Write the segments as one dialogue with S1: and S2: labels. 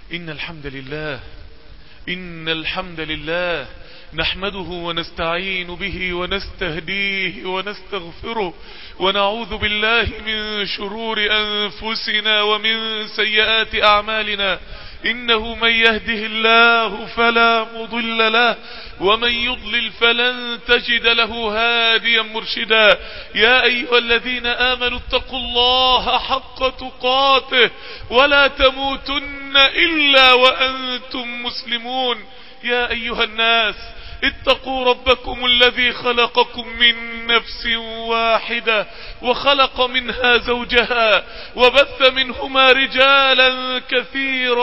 S1: إن الحمد لله إن الحمد لله نحمده ونستعين به ونستهديه ونستغفره ونعوذ بالله من شرور أنفسنا ومن سيئات أعمالنا إنه من يهده الله فلا مضل له ومن يضلل فلن تجد له هاديا مرشدا يا أيها الذين آمنوا اتقوا الله حق تقاته ولا تموتن إلا وأنتم مسلمون يا أيها الناس اتقوا ربكم الذي خلقكم من نفس واحدة وخلق منها زوجها وبث منهما رجالا كثيرا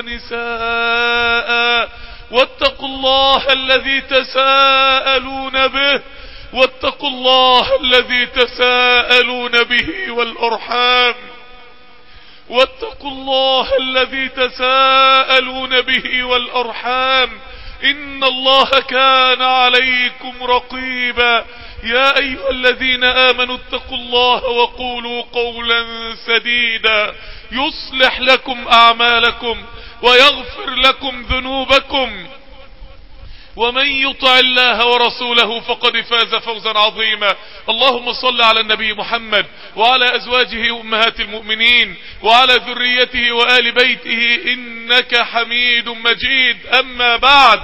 S1: ونساء واتقوا الله الذي تساءلون به واتقوا الله الذي تساءلون به والأرحام واتقوا الله الذي تساءلون به والأرحام إن الله كان عليكم رقيبا يا أيها الذين آمنوا اتقوا الله وقولوا قولا سديدا يصلح لكم أعمالكم ويغفر لكم ذنوبكم ومن يطع الله ورسوله فقد فاز فوزا عظيما اللهم صل على النبي محمد وعلى أزواجه أمهات المؤمنين وعلى ذريته وآل بيته إنك حميد مجيد أما بعد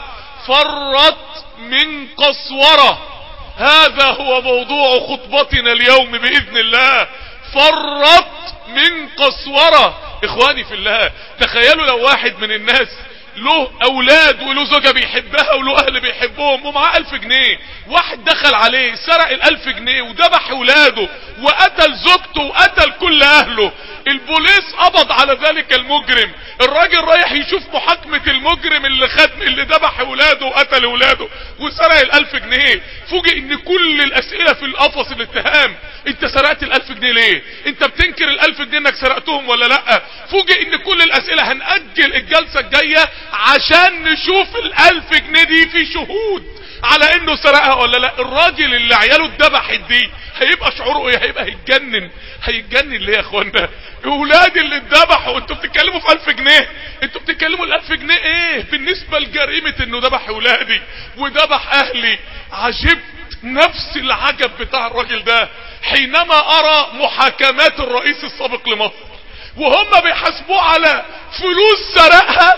S1: فرت من قسورة هذا هو موضوع خطبتنا اليوم بإذن الله فرت من قسورة إخواني في الله تخيلوا لو واحد من الناس له اولاد وله زوجة بيحبها وله اهل بيحبهم ومعاه الف جنيه واحد دخل عليه سرق الالف جنيه وذبح اولاده وقتل زوجته وقتل كل اهله البوليس قبض على ذلك المجرم الراجل رايح يشوف محاكمة المجرم اللي خد اللي ذبح اولاده وقتل اولاده وسرق الالف جنيه فوجئ ان كل الاسئلة في القفص الاتهام انت سرقت الالف جنيه ليه انت بتنكر الالف جنيه انك سرقتهم ولا لا فوجئ ان كل الاسئلة هنأجل الجلسة الجاية عشان نشوف الالف جنيه دي في شهود على انه سرقها ولا لا الراجل اللي عياله اتذبحت دي هيبقى شعوره ايه هيبقى هيتجنن هيتجنن ليه يا اخوانا اولاد اللي اتذبحوا انتوا بتتكلموا في الف جنيه انتوا بتتكلموا الالف جنيه ايه بالنسبة لجريمة انه ذبح اولادي وذبح اهلي عجبت نفس العجب بتاع الراجل ده حينما ارى محاكمات الرئيس السابق لمصر وهم بيحاسبوه على فلوس سرقها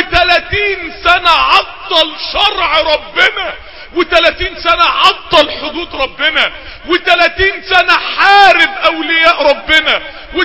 S1: و30 سنة عطل شرع ربنا و30 سنة عطل حدود ربنا و30 سنة حارب اولياء ربنا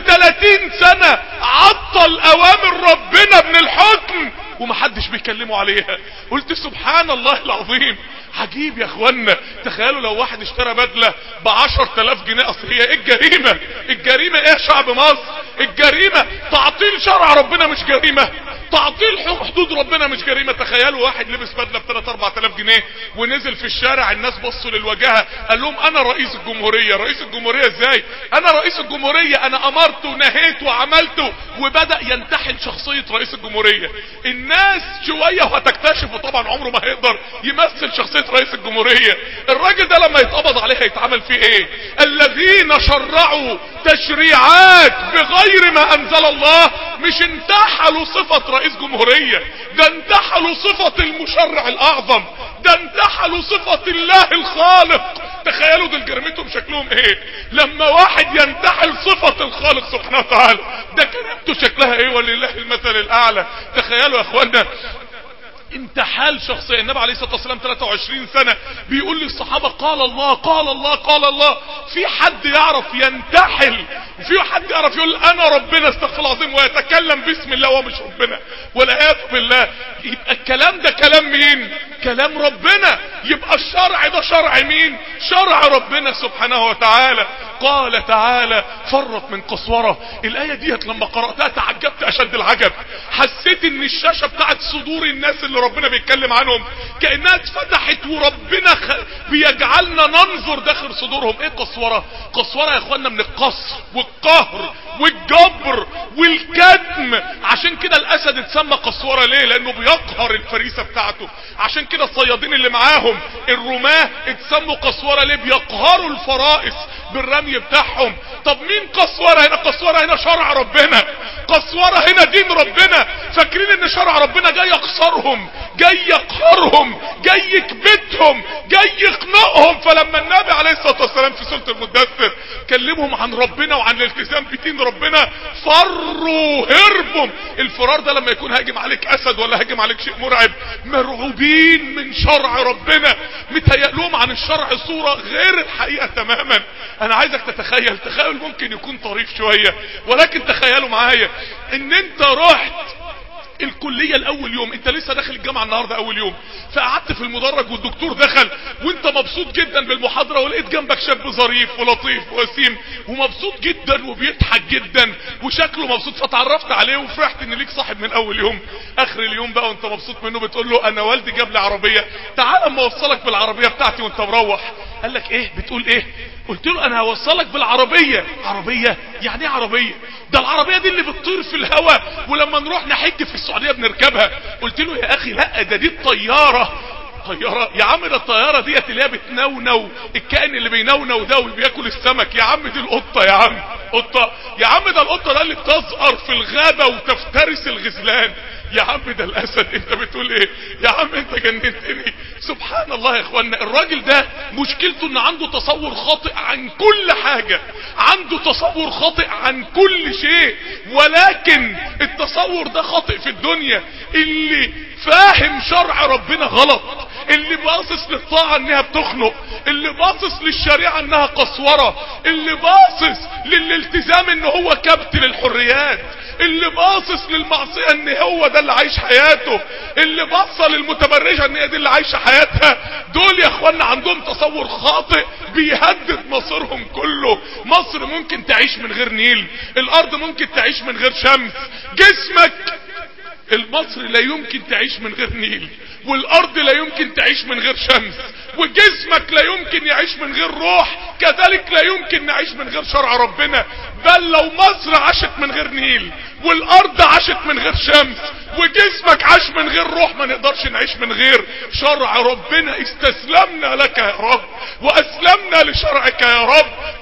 S1: و30 سنة عطل اوامر ربنا من الحكم ومحدش بيكلموا عليها قلت سبحان الله العظيم عجيب يا اخوانا تخيلوا لو واحد اشترى بدلة بعشر تلاف جنيه اصل هي ايه الجريمة الجريمة ايه شعب مصر الجريمة تعطيل شرع ربنا مش جريمة تعطيل حدود ربنا مش جريمة تخيلوا واحد لبس بدلة ب 3 4000 جنيه ونزل في الشارع الناس بصوا للواجهة قال لهم انا رئيس الجمهورية رئيس الجمهورية ازاي انا رئيس الجمهورية انا امرت ونهيت وعملت وبدأ ينتحل شخصية رئيس الجمهورية الناس شوية وهتكتشف وطبعا عمره ما هيقدر يمثل شخصية رئيس الجمهورية الراجل ده لما يتقبض عليه هيتعمل فيه ايه الذين شرعوا تشريعات بغير ما انزل الله مش انتحلوا صفة رئيس جمهورية ده انتحلوا صفة المشرع الاعظم ده انتحلوا صفة الله الخالق تخيلوا دول جريمتهم شكلهم ايه لما واحد ينتحل صفة الخالق سبحانه وتعالى ده جريمته شكلها ايه ولله المثل الاعلى تخيلوا يا اخوانا انتحال شخصية النبي عليه الصلاة والسلام 23 سنة بيقول للصحابة قال الله قال الله قال الله في حد يعرف ينتحل وفي حد يعرف يقول انا ربنا استغفر العظيم ويتكلم باسم الله ومش ربنا والعياذ بالله يبقى الكلام ده كلام مين كلام ربنا يبقى الشرع ده شرع مين شرع ربنا سبحانه وتعالى قال تعالى فرت من قسورة الآية ديت لما قرأتها تعجبت أشد العجب حسيت ان الشاشة بتاعت صدور الناس اللي ربنا بيتكلم عنهم كأنها اتفتحت وربنا خ... بيجعلنا ننظر داخل صدورهم ايه قسورة قسورة يا اخوانا من القصر والقهر والجبر والكتم عشان كده الاسد اتسمى قسورة ليه لانه بيقهر الفريسة بتاعته عشان كده الصيادين اللي معاهم الرماة اتسموا قسورة ليه بيقهروا الفرائس بالرمي بتاعهم طب مين قسورة هنا قسورة هنا شرع ربنا القسورة هنا دين ربنا فاكرين ان شرع ربنا جاي يقصرهم جاي يقهرهم جاي يكبتهم جاي يخنقهم فلما النبي عليه الصلاة والسلام في سورة المدثر كلمهم عن ربنا وعن الالتزام بدين ربنا فروا هربوا الفرار ده لما يكون هاجم عليك اسد ولا هاجم عليك شيء مرعب مرعوبين من شرع ربنا متهيألهم عن الشرع صورة غير الحقيقة تماما انا عايزك تتخيل تخيل ممكن يكون طريف شوية ولكن تخيلوا معايا ان انت رحت الكلية الاول يوم انت لسه داخل الجامعة النهاردة اول يوم فقعدت في المدرج والدكتور دخل وانت مبسوط جدا بالمحاضرة ولقيت جنبك شاب ظريف ولطيف وسيم ومبسوط جدا وبيضحك جدا وشكله مبسوط فتعرفت عليه وفرحت ان ليك صاحب من اول يوم اخر اليوم بقى وانت مبسوط منه بتقول له انا والدي جاب لي عربية تعال اما اوصلك بالعربية بتاعتي وانت مروح قال لك ايه بتقول ايه قلت له انا هوصلك بالعربية عربية يعني ايه عربية ده العربية دي اللي بتطير في الهواء ولما نروح نحج في السعودية بنركبها قلت له يا اخي لا ده دي الطيارة طيارة يا عم ده الطيارة ديت اللي هي بتنونو الكائن اللي بينونو ده وبياكل السمك يا عم دي القطة يا عم قطة يا عم ده القطة ده اللي بتزقر في الغابة وتفترس الغزلان يا عم ده الاسد انت بتقول ايه يا عم انت جننتني سبحان الله يا اخوانا الراجل ده مشكلته ان عنده تصور خاطئ عن كل حاجة عنده تصور خاطئ عن كل شيء ولكن التصور ده خاطئ في الدنيا اللي فاهم شرع ربنا غلط اللي باصص للطاعة انها بتخنق اللي باصص للشريعة انها قسورة اللي باصص للالتزام ان هو كبت للحريات اللي باصص للمعصية ان هو ده اللي عايش حياته اللي باصة للمتبرجة ان هي دي اللي عايشة حياتها دول يا اخوانا عندهم تصور خاطئ بيهدد مصيرهم كله مصر ممكن تعيش من غير نيل الارض ممكن تعيش من غير شمس جسمك المصري لا يمكن تعيش من غير نيل والارض لا يمكن تعيش من غير شمس وجسمك لا يمكن يعيش من غير روح كذلك لا يمكن نعيش من غير شرع ربنا بل لو مصر عاشت من غير نيل والارض عاشت من غير شمس وجسمك عاش من غير روح ما نقدرش نعيش من غير شرع ربنا استسلمنا لك يا رب واسلمنا لشرعك يا رب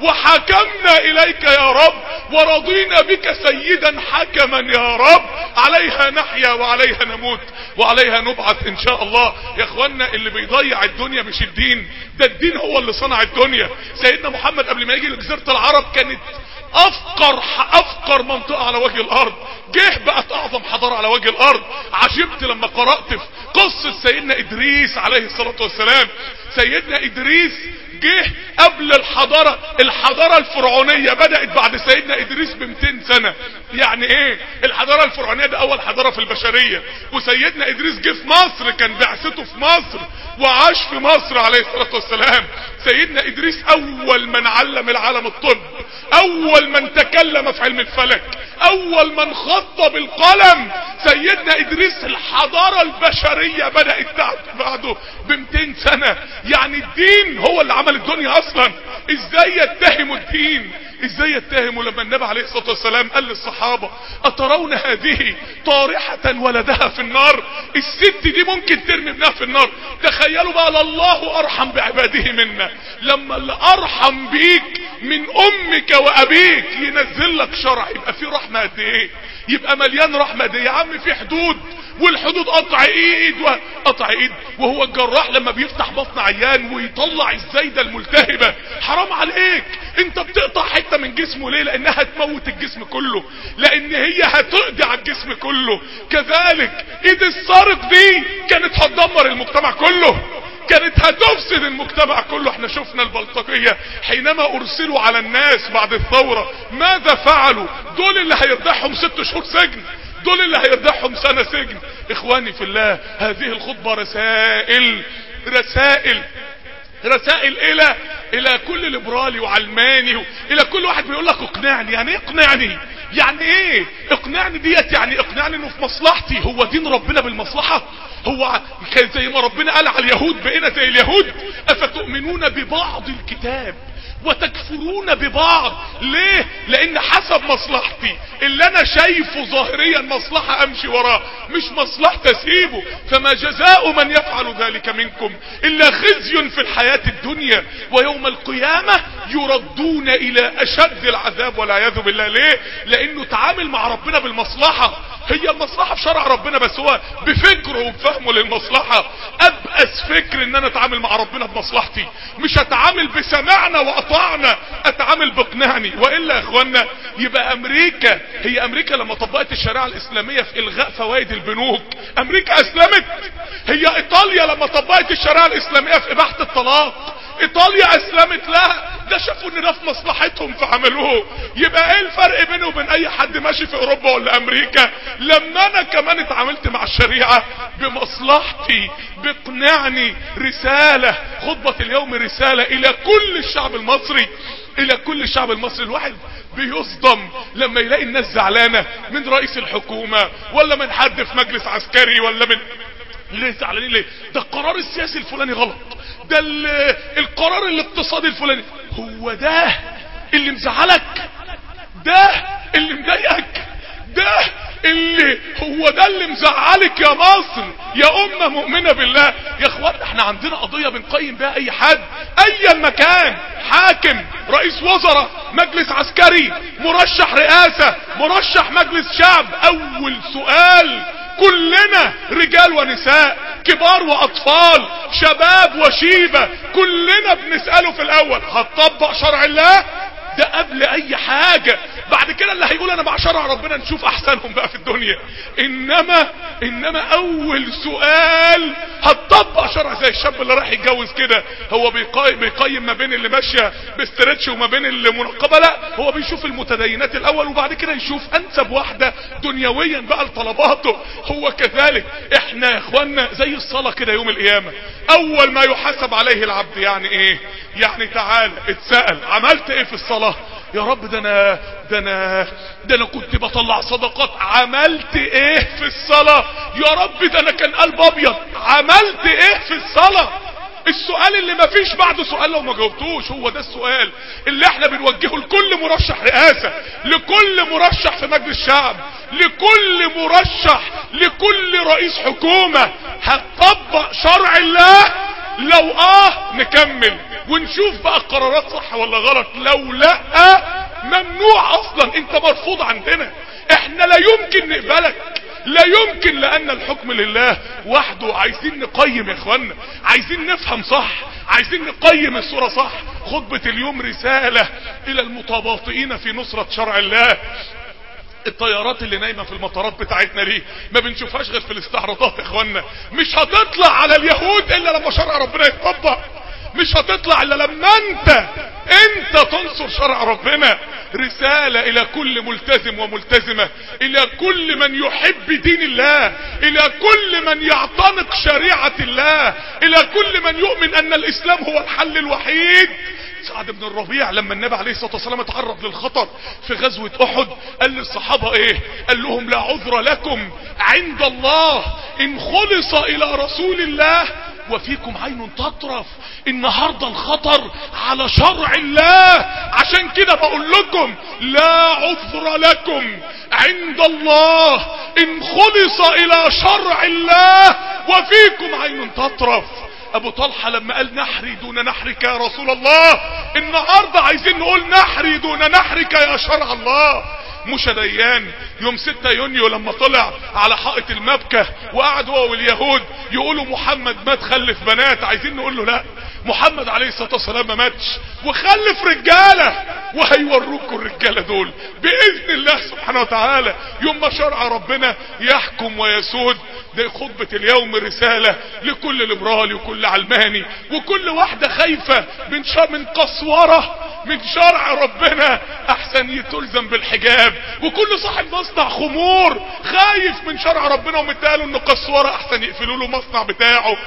S1: وحكمنا اليك يا رب ورضينا بك سيدا حكما يا رب عليها نحيا وعليها نموت وعليها نبعث ان شاء الله يا اخوانا اللي بيضيع الدنيا مش الدين ده الدين هو اللي صنع الدنيا سيدنا محمد قبل ما يجي لجزيرة العرب كانت افقر افقر منطقة على وجه الارض جه بقت اعظم حضارة على وجه الارض عجبت لما قرأت في قصة سيدنا ادريس عليه الصلاة والسلام سيدنا ادريس جه قبل الحضارة الحضارة الفرعونية بدأت بعد سيدنا ادريس ب 200 سنة يعني ايه الحضارة الفرعونية ده اول حضارة في البشرية وسيدنا ادريس جه في مصر كان بعثته في مصر وعاش في مصر عليه الصلاة والسلام سيدنا ادريس اول من علم العالم الطب اول من تكلم في علم الفلك اول من خط بالقلم سيدنا ادريس الحضارة البشرية بدأت بعده ب 200 سنة يعني الدين هو اللي عمل الدنيا اصلا ازاي يتهموا الدين ازاي يتهموا لما النبي عليه الصلاة والسلام قال للصحابة اترون هذه طارحة ولدها في النار الست دي ممكن ترمي ابنها في النار تخيلوا بقى الله ارحم بعباده منا لما اللي ارحم بيك من امك وابيك ينزل لك شرع يبقى في رحمة قد ايه يبقى مليان رحمة قد ايه يا عم في حدود والحدود قطع ايد وقطع ايد وهو الجراح لما بيفتح بطن عيان ويطلع الزايدة الملتهبة حرام عليك انت بتقطع حتة من جسمه ليه لانها هتموت الجسم كله لان هي هتقضي على الجسم كله كذلك ايد السارق دي كانت هتدمر المجتمع كله كانت هتفسد المجتمع كله احنا شفنا البلطجية حينما ارسلوا على الناس بعد الثورة ماذا فعلوا دول اللي هيرضعهم ست شهور سجن دول اللي هيرضعهم سنة سجن اخواني في الله هذه الخطبة رسائل رسائل رسائل الى الى كل ليبرالي وعلماني الى كل واحد بيقول لك اقنعني يعني ايه اقنعني يعني ايه اقنعني ديت يعني اقنعني انه في مصلحتي هو دين ربنا بالمصلحة هو كان زي ما ربنا قال على اليهود بقينا زي اليهود افتؤمنون ببعض الكتاب وتكفرون ببعض ليه لان حسب مصلحتي اللي انا شايفه ظاهريا مصلحة امشي وراه مش مصلحة اسيبه فما جزاء من يفعل ذلك منكم الا خزي في الحياة الدنيا ويوم القيامة يردون الى اشد العذاب والعياذ بالله ليه لانه تعامل مع ربنا بالمصلحة هي المصلحة في شرع ربنا بس هو بفكره وبفهمه للمصلحة ابأس فكر ان انا اتعامل مع ربنا بمصلحتي مش اتعامل بسمعنا واطعنا اتعامل باقنعني والا يا اخوانا يبقى امريكا هي امريكا لما طبقت الشريعة الاسلامية في الغاء فوائد البنوك امريكا اسلمت هي ايطاليا لما طبقت الشريعة الاسلامية في اباحة الطلاق ايطاليا اسلمت لا ده شافوا ان ده في مصلحتهم فعملوه يبقى ايه الفرق بينه وبين اي حد ماشي في اوروبا ولا امريكا لما انا كمان اتعاملت مع الشريعة بمصلحتي بقنعني رسالة خطبة اليوم رسالة الى كل الشعب المصري الى كل الشعب المصري الواحد بيصدم لما يلاقي الناس زعلانة من رئيس الحكومة ولا من حد في مجلس عسكري ولا من ليه زعلانين ليه ده القرار السياسي الفلاني غلط ده القرار الاقتصادي الفلاني هو ده اللي مزعلك ده اللي مضايقك ده اللي هو ده اللي مزعلك يا مصر يا امة مؤمنة بالله يا اخوان احنا عندنا قضية بنقيم بها اي حد ايا مكان حاكم رئيس وزراء مجلس عسكري مرشح رئاسة مرشح مجلس شعب اول سؤال كلنا رجال ونساء كبار واطفال شباب وشيبة كلنا بنسأله في الاول هتطبق شرع الله ده قبل اي حاجة بعد كده اللي هيقول انا مع شرع ربنا نشوف احسنهم بقى في الدنيا انما انما اول سؤال هتطبق شرع زي الشاب اللي راح يتجوز كده هو بيقيم, بيقيم ما بين اللي ماشية باسترتش وما بين اللي منقبة لا هو بيشوف المتدينات الاول وبعد كده يشوف انسب واحدة دنيويا بقى لطلباته هو كذلك احنا يا اخوانا زي الصلاة كده يوم القيامة اول ما يحاسب عليه العبد يعني ايه يعني تعال اتسأل عملت ايه في الصلاة يا رب ده انا ده انا ده انا كنت بطلع صدقات عملت ايه في الصلاة يا رب ده انا كان قلب ابيض عملت ايه في الصلاة السؤال اللي ما فيش بعده سؤال لو ما جاوبتوش هو ده السؤال اللي احنا بنوجهه لكل مرشح رئاسة لكل مرشح في مجلس الشعب لكل مرشح لكل رئيس حكومة هتطبق شرع الله لو اه نكمل ونشوف بقى القرارات صح ولا غلط لو لا ممنوع اصلا انت مرفوض عندنا احنا لا يمكن نقبلك لا يمكن لان الحكم لله وحده عايزين نقيم يا اخوانا عايزين نفهم صح عايزين نقيم الصورة صح خطبة اليوم رسالة الى المتباطئين في نصرة شرع الله الطيارات اللي نايمة في المطارات بتاعتنا دي ما بنشوفهاش غير في الاستعراضات يا اخوانا مش هتطلع على اليهود الا لما شرع ربنا يتطبق مش هتطلع الا لما انت انت تنصر شرع ربنا رسالة الى كل ملتزم وملتزمة الى كل من يحب دين الله الى كل من يعتنق شريعة الله الى كل من يؤمن ان الاسلام هو الحل الوحيد سعد بن الربيع لما النبي عليه الصلاة والسلام اتعرض للخطر في غزوة احد قال للصحابة ايه قال لهم لا عذر لكم عند الله ان خلص الى رسول الله وفيكم عين تطرف النهاردة الخطر على شرع الله عشان كده بقول لكم لا عذر لكم عند الله ان خلص الى شرع الله وفيكم عين تطرف ابو طلحة لما قال نحري دون نحرك يا رسول الله النهاردة عايزين نقول نحري دون نحرك يا شرع الله مش ديان يوم 6 يونيو لما طلع على حائط المبكى وقعد هو واليهود يقولوا محمد مات خلف بنات عايزين نقول له لا محمد عليه الصلاة والسلام ما ماتش وخلف رجالة وهيوروكوا الرجالة دول بإذن الله سبحانه وتعالى يوم ما شرع ربنا يحكم ويسود ده خطبة اليوم رسالة لكل ليبرالي وكل علماني وكل واحدة خايفة من شر من قسورة من شرع ربنا احسن يتلزم بالحجاب وكل صاحب مصنع خمور خايف من شرع ربنا ومتقاله انه قسورة احسن يقفلوا له مصنع بتاعه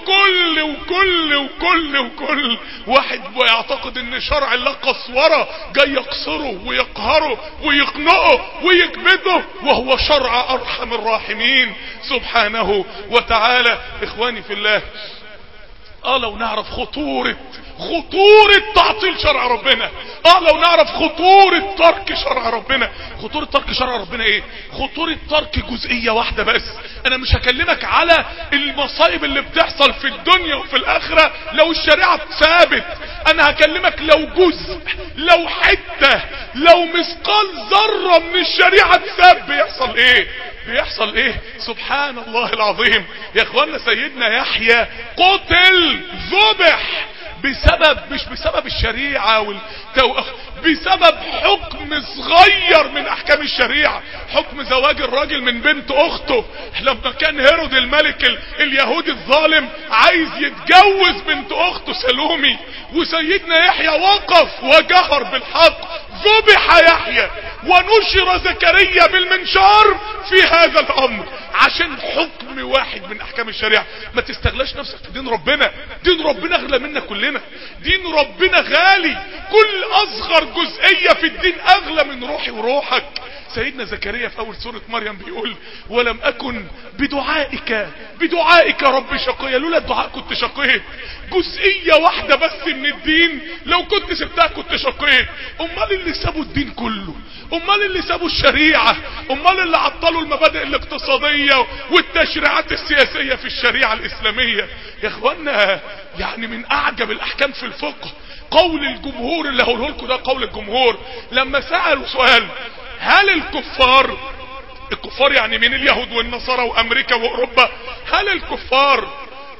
S1: وكل وكل وكل وكل واحد ويعتقد ان شرع الله قسورة جاي يقصره ويقهره ويقنقه ويكبده وهو شرع ارحم الراحمين سبحانه وتعالى اخواني في الله اه لو نعرف خطورة خطورة تعطيل شرع ربنا اه لو نعرف خطورة ترك شرع ربنا خطورة ترك شرع ربنا ايه خطورة ترك جزئية واحدة بس انا مش هكلمك على المصايب اللي بتحصل في الدنيا وفي الاخرة لو الشريعة ثابت انا هكلمك لو جزء لو حتة لو مثقال ذرة من الشريعة ثابت بيحصل ايه بيحصل ايه سبحان الله العظيم يا اخوانا سيدنا يحيى قتل ذبح بسبب مش بسبب الشريعة والتو... بسبب حكم صغير من احكام الشريعة حكم زواج الراجل من بنت اخته لما كان هيرود الملك ال... اليهودي الظالم عايز يتجوز بنت اخته سلومي وسيدنا يحيى وقف وجهر بالحق ذبح يحيى ونشر زكريا بالمنشار في هذا الامر عشان حكم واحد من احكام الشريعة ما تستغلاش نفسك في دين ربنا دين ربنا اغلى منا كلنا دين ربنا غالي كل اصغر جزئية في الدين اغلى من روحي وروحك سيدنا زكريا في اول سورة مريم بيقول ولم اكن بدعائك بدعائك رب شقيا لولا الدعاء كنت شقيت جزئية واحدة بس من الدين لو كنت سبتها كنت شقيت امال اللي سابوا الدين كله امال اللي سابوا الشريعة امال اللي عطلوا المبادئ الاقتصادية والتشريعات السياسية في الشريعة الاسلامية يا اخوانا يعني من اعجب الاحكام في الفقه قول الجمهور اللي هقوله لكم ده قول الجمهور لما سألوا سؤال هل الكفار الكفار يعني من اليهود والنصارى وامريكا واوروبا هل الكفار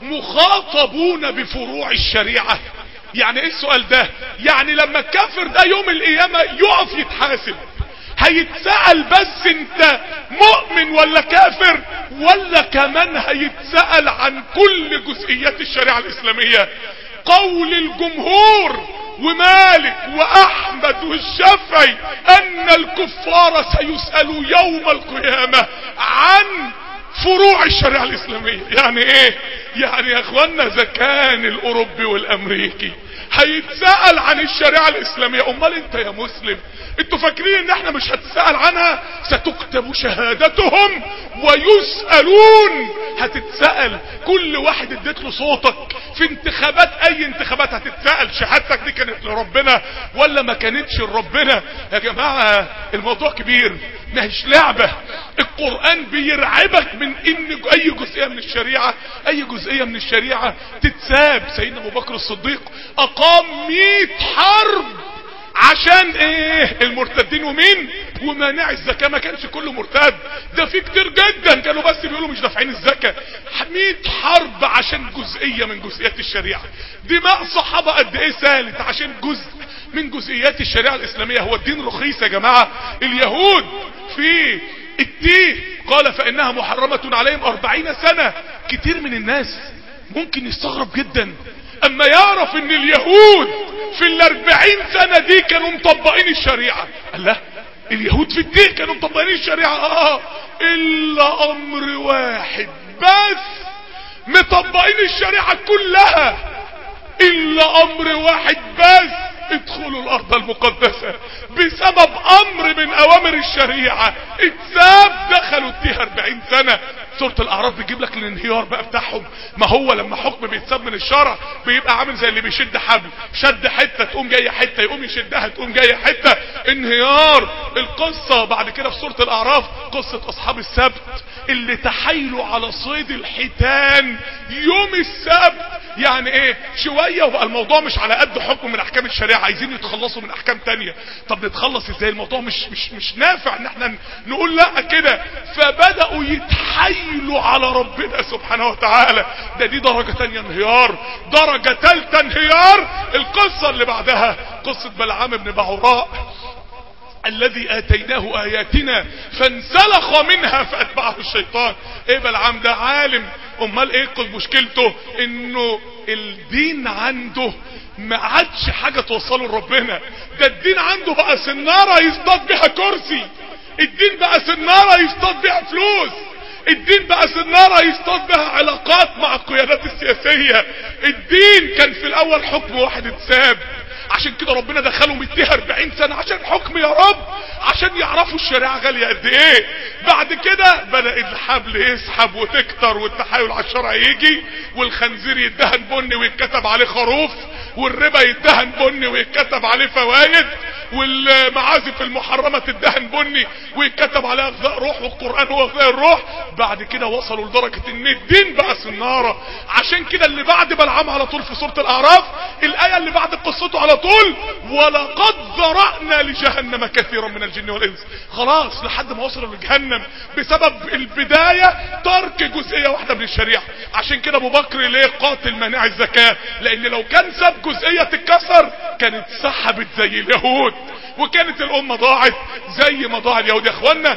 S1: مخاطبون بفروع الشريعة يعني ايه السؤال ده يعني لما الكافر ده يوم القيامة يقف يتحاسب هيتسأل بس انت مؤمن ولا كافر ولا كمان هيتسأل عن كل جزئيات الشريعة الاسلامية قول الجمهور ومالك واحمد والشافعي ان الكفار سيسألوا يوم القيامة عن فروع الشريعة الاسلامية يعني ايه يعني يا اخوانا اذا كان الاوروبي والامريكي هيتسأل عن الشريعة الاسلامية امال انت يا مسلم انتوا فاكرين ان احنا مش هتسأل عنها ستكتب شهادتهم ويسألون هتتسأل كل واحد اديت له صوتك في انتخابات اي انتخابات هتتسأل شهادتك دي كانت لربنا ولا ما كانتش لربنا يا جماعة الموضوع كبير مش لعبة القرآن بيرعبك من ان اي جزئية من الشريعة اي جزئية من الشريعة تتساب سيدنا ابو بكر الصديق اقام مئة حرب عشان ايه المرتدين ومين ومانع الزكاة ما كانش كله مرتد ده في كتير جدا كانوا بس بيقولوا مش دافعين الزكاة 100 حرب عشان جزئية من جزئيات الشريعة دماء صحابة قد ايه سالت عشان جزء من جزئيات الشريعة الاسلامية هو الدين رخيص يا جماعة اليهود في التيه قال فانها محرمة عليهم اربعين سنة كتير من الناس ممكن يستغرب جدا اما يعرف ان اليهود في الاربعين سنة دي كانوا مطبقين الشريعة قال لا اليهود في الدين كانوا مطبقين الشريعة اه الا امر واحد بس مطبقين الشريعة كلها الا امر واحد بس ادخلوا الارض المقدسة بسبب امر من اوامر الشريعة اتساب دخلوا اديها 40 سنة سورة الاعراف بتجيب لك الانهيار بقى بتاعهم ما هو لما حكم بيتساب من الشرع بيبقى عامل زي اللي بيشد حبل شد حتة تقوم جاية حتة يقوم يشدها تقوم جاية حتة انهيار القصة بعد كده في سورة الاعراف قصة اصحاب السبت اللي تحايلوا على صيد الحيتان يوم السبت يعني ايه شوية وبقى الموضوع مش على قد حكم من احكام الشريعة عايزين يتخلصوا من احكام تانية طب نتخلص ازاي الموضوع مش مش مش نافع ان احنا نقول لا كده فبدأوا يتحايلوا على ربنا سبحانه وتعالى ده دي درجة تانية انهيار درجة تالتة انهيار القصة اللي بعدها قصة بلعام بن بعوراء الذي اتيناه اياتنا فانسلخ منها فاتبعه الشيطان ايه بلعام ده عالم امال ايه كل مشكلته انه الدين عنده ما عادش حاجة توصله لربنا ده الدين عنده بقى سنارة يصطاد بيها كرسي الدين بقى سنارة يصطاد بيها فلوس الدين بقى سنارة يصطاد بها علاقات مع القيادات السياسية الدين كان في الاول حكم واحد اتساب عشان كده ربنا دخلهم اديها 40 سنة عشان حكم يا رب عشان يعرفوا الشريعة غالية قد ايه بعد كده بدأ الحبل يسحب وتكتر والتحايل على الشرع يجي والخنزير يدهن بني ويتكتب عليه خروف والربا يدهن بني ويتكتب عليه فوائد والمعازف المحرمة تدهن بني ويتكتب عليها اغذاء روح والقرآن هو اغذاء الروح بعد كده وصلوا لدرجة ان الدين بقى سنارة عشان كده اللي بعد بلعام على طول في سورة الاعراف الاية اللي بعد قصته على طول ولقد ذرأنا لجهنم كثيرا من الجن والانس خلاص لحد ما وصلوا لجهنم بسبب البداية ترك جزئية واحدة من الشريعة عشان كده ابو بكر ليه قاتل مانع الزكاة لان لو كان ساب جزئية تتكسر كانت سحبت زي اليهود وكانت الامة ضاعت زي ما ضاع اليهود يا اخوانا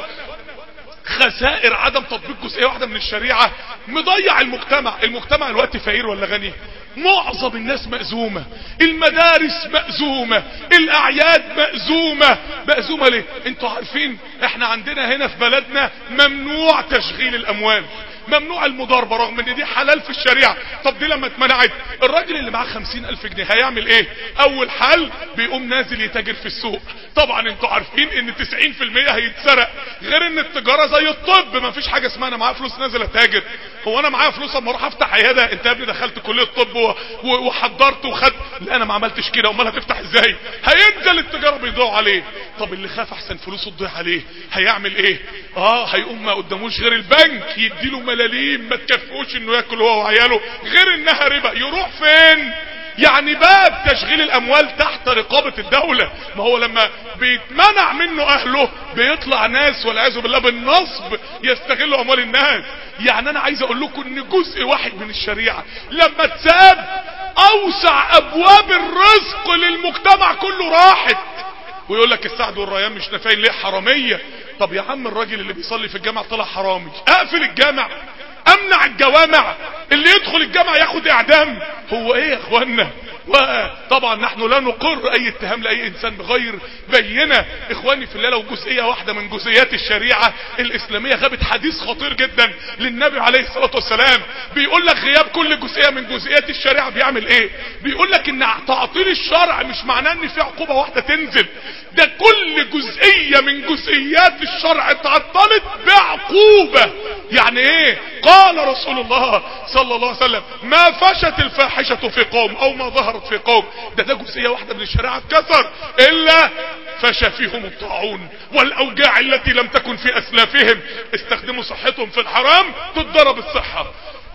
S1: خسائر عدم تطبيق جزئية واحدة من الشريعة مضيع المجتمع المجتمع الوقت فقير ولا غني معظم الناس مأزومة المدارس مأزومة الاعياد مأزومة مأزومة ليه انتوا عارفين احنا عندنا هنا في بلدنا ممنوع تشغيل الاموال ممنوع المضاربة رغم ان دي حلال في الشريعة طب دي لما اتمنعت الراجل اللي معاه خمسين الف جنيه هيعمل ايه اول حل بيقوم نازل يتاجر في السوق طبعا انتوا عارفين ان تسعين في المية هيتسرق غير ان التجارة زي الطب ما فيش حاجة اسمها انا معايا فلوس نازل اتاجر هو انا معايا فلوس اما اروح افتح عيادة انت يا ابني دخلت كلية طب و- و- وحضرت وخدت لا انا ما عملتش كده امال هتفتح ازاي هينزل التجارة بيضيعوا عليه طب اللي خاف احسن فلوسه تضيع عليه هيعمل ايه اه هيقوم ما قداموش غير البنك يديله ملاليم ما تكفوش انه ياكل هو وعياله غير انها ربا يروح فين يعني باب تشغيل الاموال تحت رقابة الدولة ما هو لما بيتمنع منه اهله بيطلع ناس والعياذ بالله بالنصب يستغلوا اموال الناس يعني انا عايز اقول لكم ان جزء واحد من الشريعة لما تساب اوسع ابواب الرزق للمجتمع كله راحت ويقول لك السعد والريان مش نافعين ليه حرامية طب يا عم الراجل اللي بيصلي في الجامع طلع حرامي اقفل الجامع امنع الجوامع اللي يدخل الجامع ياخد اعدام هو ايه يا اخوانا وطبعا نحن لا نقر اي اتهام لاي انسان بغير بينه اخواني في الله لو جزئيه واحده من جزئيات الشريعه الاسلاميه غابت حديث خطير جدا للنبي عليه الصلاه والسلام بيقول لك غياب كل جزئيه من جزئيات الشريعه بيعمل ايه بيقول لك ان تعطيل الشرع مش معناه ان في عقوبه واحده تنزل ده كل جزئيه من جزئيات الشرع اتعطلت بعقوبه يعني ايه قال رسول الله صلى الله عليه وسلم ما فشت الفاحشه في قوم او ما ظهرت في قوم ده ده جزئيه واحده من الشريعه اتكسر الا فشى فيهم الطاعون والاوجاع التي لم تكن في اسلافهم استخدموا صحتهم في الحرام تتضرب الصحه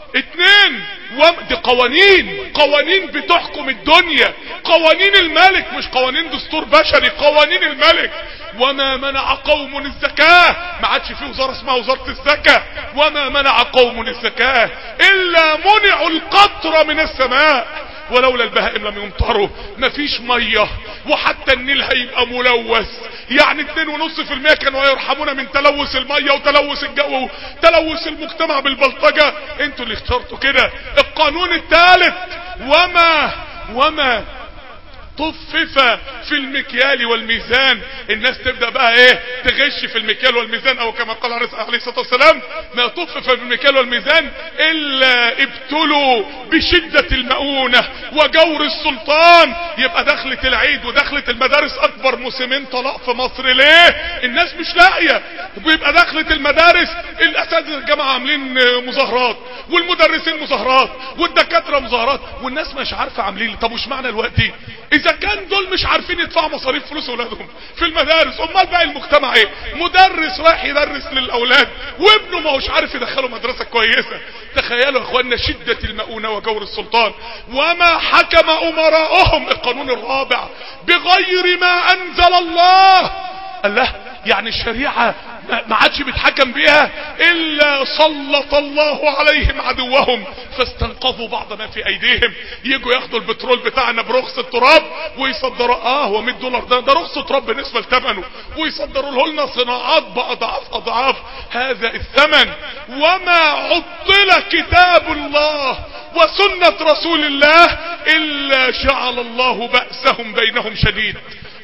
S1: اتنين و... دي قوانين قوانين بتحكم الدنيا قوانين الملك مش قوانين دستور بشري قوانين الملك وما منع قوم الزكاة ما عادش في وزارة اسمها وزارة الزكاة وما منع قوم الزكاة الا منعوا القطر من السماء ولولا البهائم لم يمطروا مفيش مية وحتى النيل هيبقى ملوث يعني اتنين ونص في المية كانوا يرحمونا من تلوث المية وتلوث الجو وتلوث المجتمع بالبلطجة انتوا اللي اخترتوا كده القانون الثالث وما وما طفف في المكيال والميزان الناس تبدأ بقى ايه تغش في المكيال والميزان او كما قال عليه الصلاة والسلام ما طفف في المكيال والميزان الا ابتلوا بشدة المؤونة وجور السلطان يبقى دخلة العيد ودخلة المدارس اكبر موسمين طلاق في مصر ليه الناس مش لاقية ويبقى دخلة المدارس الاساتذة الجامعة عاملين مظاهرات والمدرسين مظاهرات والدكاترة مظاهرات والناس مش عارفة عاملين طب وش معنى الوقت دي اذا كان دول مش عارفين يدفعوا مصاريف فلوس اولادهم في المدارس امال بقى المجتمع ايه مدرس رايح يدرس للاولاد وابنه ما هوش عارف يدخله مدرسة كويسة تخيلوا يا اخوانا شدة المؤونة وجور السلطان وما حكم امراؤهم القانون الرابع بغير ما انزل الله الله يعني الشريعة ما عادش بيتحكم بيها الا سلط الله عليهم عدوهم فاستنقذوا بعض ما في ايديهم يجوا ياخدوا البترول بتاعنا برخص التراب ويصدروا اه هو 100 دولار ده ده رخص تراب بالنسبه لثمنه ويصدروا لنا صناعات باضعاف اضعاف هذا الثمن وما عطل كتاب الله وسنه رسول الله الا جعل الله باسهم بينهم شديد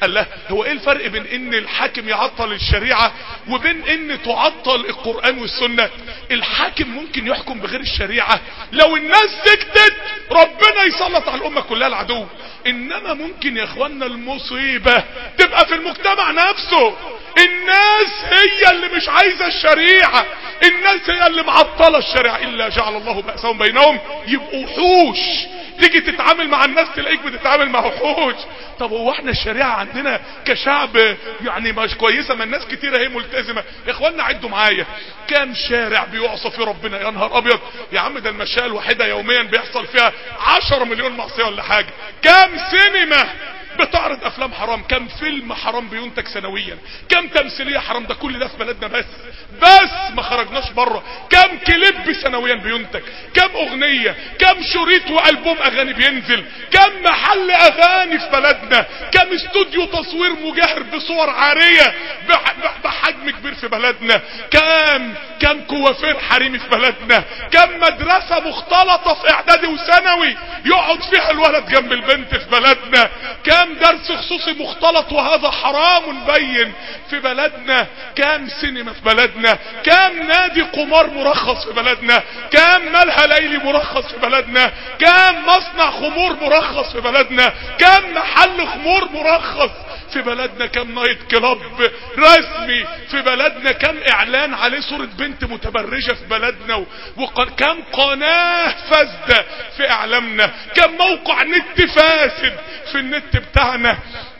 S1: قال له هو ايه الفرق بين ان الحاكم يعطل الشريعة وبين ان تعطل القرآن والسنة الحاكم ممكن يحكم بغير الشريعة لو الناس سكتت ربنا يسلط على الامة كلها العدو انما ممكن يا اخوانا المصيبة تبقى في المجتمع نفسه الناس هي اللي مش عايزة الشريعة الناس هي اللي معطلة الشريعة الا جعل الله بأسهم بينهم يبقوا وحوش تيجي تتعامل مع الناس تلاقيك بتتعامل مع وحوش طب هو احنا الشريعة عندنا كشعب يعني مش كويسة ما الناس كتيرة هي ملتزمة يا اخوانا عدوا معايا كام شارع بيعصى في ربنا يا نهار ابيض يا عم ده المشاية الواحدة يوميا بيحصل فيها عشرة مليون معصية ولا حاجة كام سينما بتعرض افلام حرام كم فيلم حرام بينتج سنويا كم تمثيليه حرام ده كل ده في بلدنا بس بس ما خرجناش بره كم كليب سنويا بينتج كم اغنيه كم شريط والبوم اغاني بينزل كم محل اغاني في بلدنا كم استوديو تصوير مجاهر بصور عاريه بحجم كبير في بلدنا كم كم كوافير حريمي في بلدنا كم مدرسه مختلطه في اعدادي وثانوي يقعد فيها الولد جنب البنت في بلدنا كم كم درس خصوصي مختلط وهذا حرام بين في بلدنا كم سينما في بلدنا كم نادي قمار مرخص في بلدنا كم ملهى ليلي مرخص في بلدنا كم مصنع خمور مرخص في بلدنا كم محل خمور مرخص في بلدنا كم نايت كلاب رسمي في بلدنا كم اعلان عليه صورة بنت متبرجة في بلدنا وكم قناة فاسدة في اعلامنا كم موقع نت فاسد في النت بتاعنا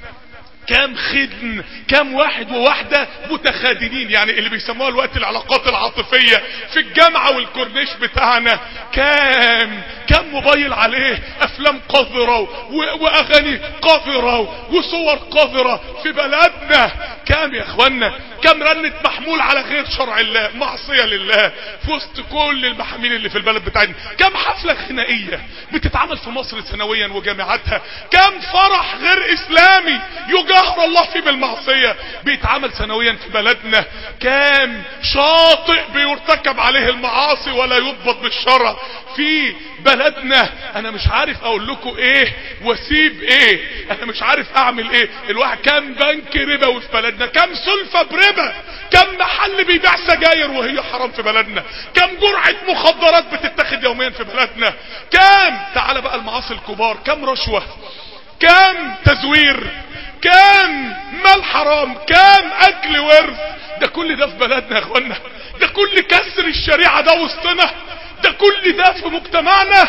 S1: كام خدن كام واحد وواحدة متخادنين يعني اللي بيسموها الوقت العلاقات العاطفية في الجامعة والكورنيش بتاعنا كام كام موبايل عليه افلام قذرة واغاني قذرة وصور قذرة في بلدنا كام يا اخوانا كام رنة محمول على غير شرع الله معصية لله في وسط كل المحامين اللي في البلد بتاعنا كام حفلة غنائية بتتعمل في مصر سنويا وجامعاتها كام فرح غير اسلامي يجهر الله فيه بالمعصية بيتعمل سنويا في بلدنا كام شاطئ بيرتكب عليه المعاصي ولا يضبط بالشرع في بلدنا انا مش عارف اقول لكم ايه واسيب ايه انا مش عارف اعمل ايه الواحد كام بنك ربوي في بلدنا كام سلفة بربا كم محل بيبيع سجاير وهي حرام في بلدنا كم جرعة مخدرات بتتاخد يوميا في بلدنا كم تعال بقى المعاصي الكبار كم رشوة كم تزوير كم مال حرام كم اكل ورث ده كل ده في بلدنا يا اخوانا ده كل كسر الشريعة ده وسطنا ده كل ده في مجتمعنا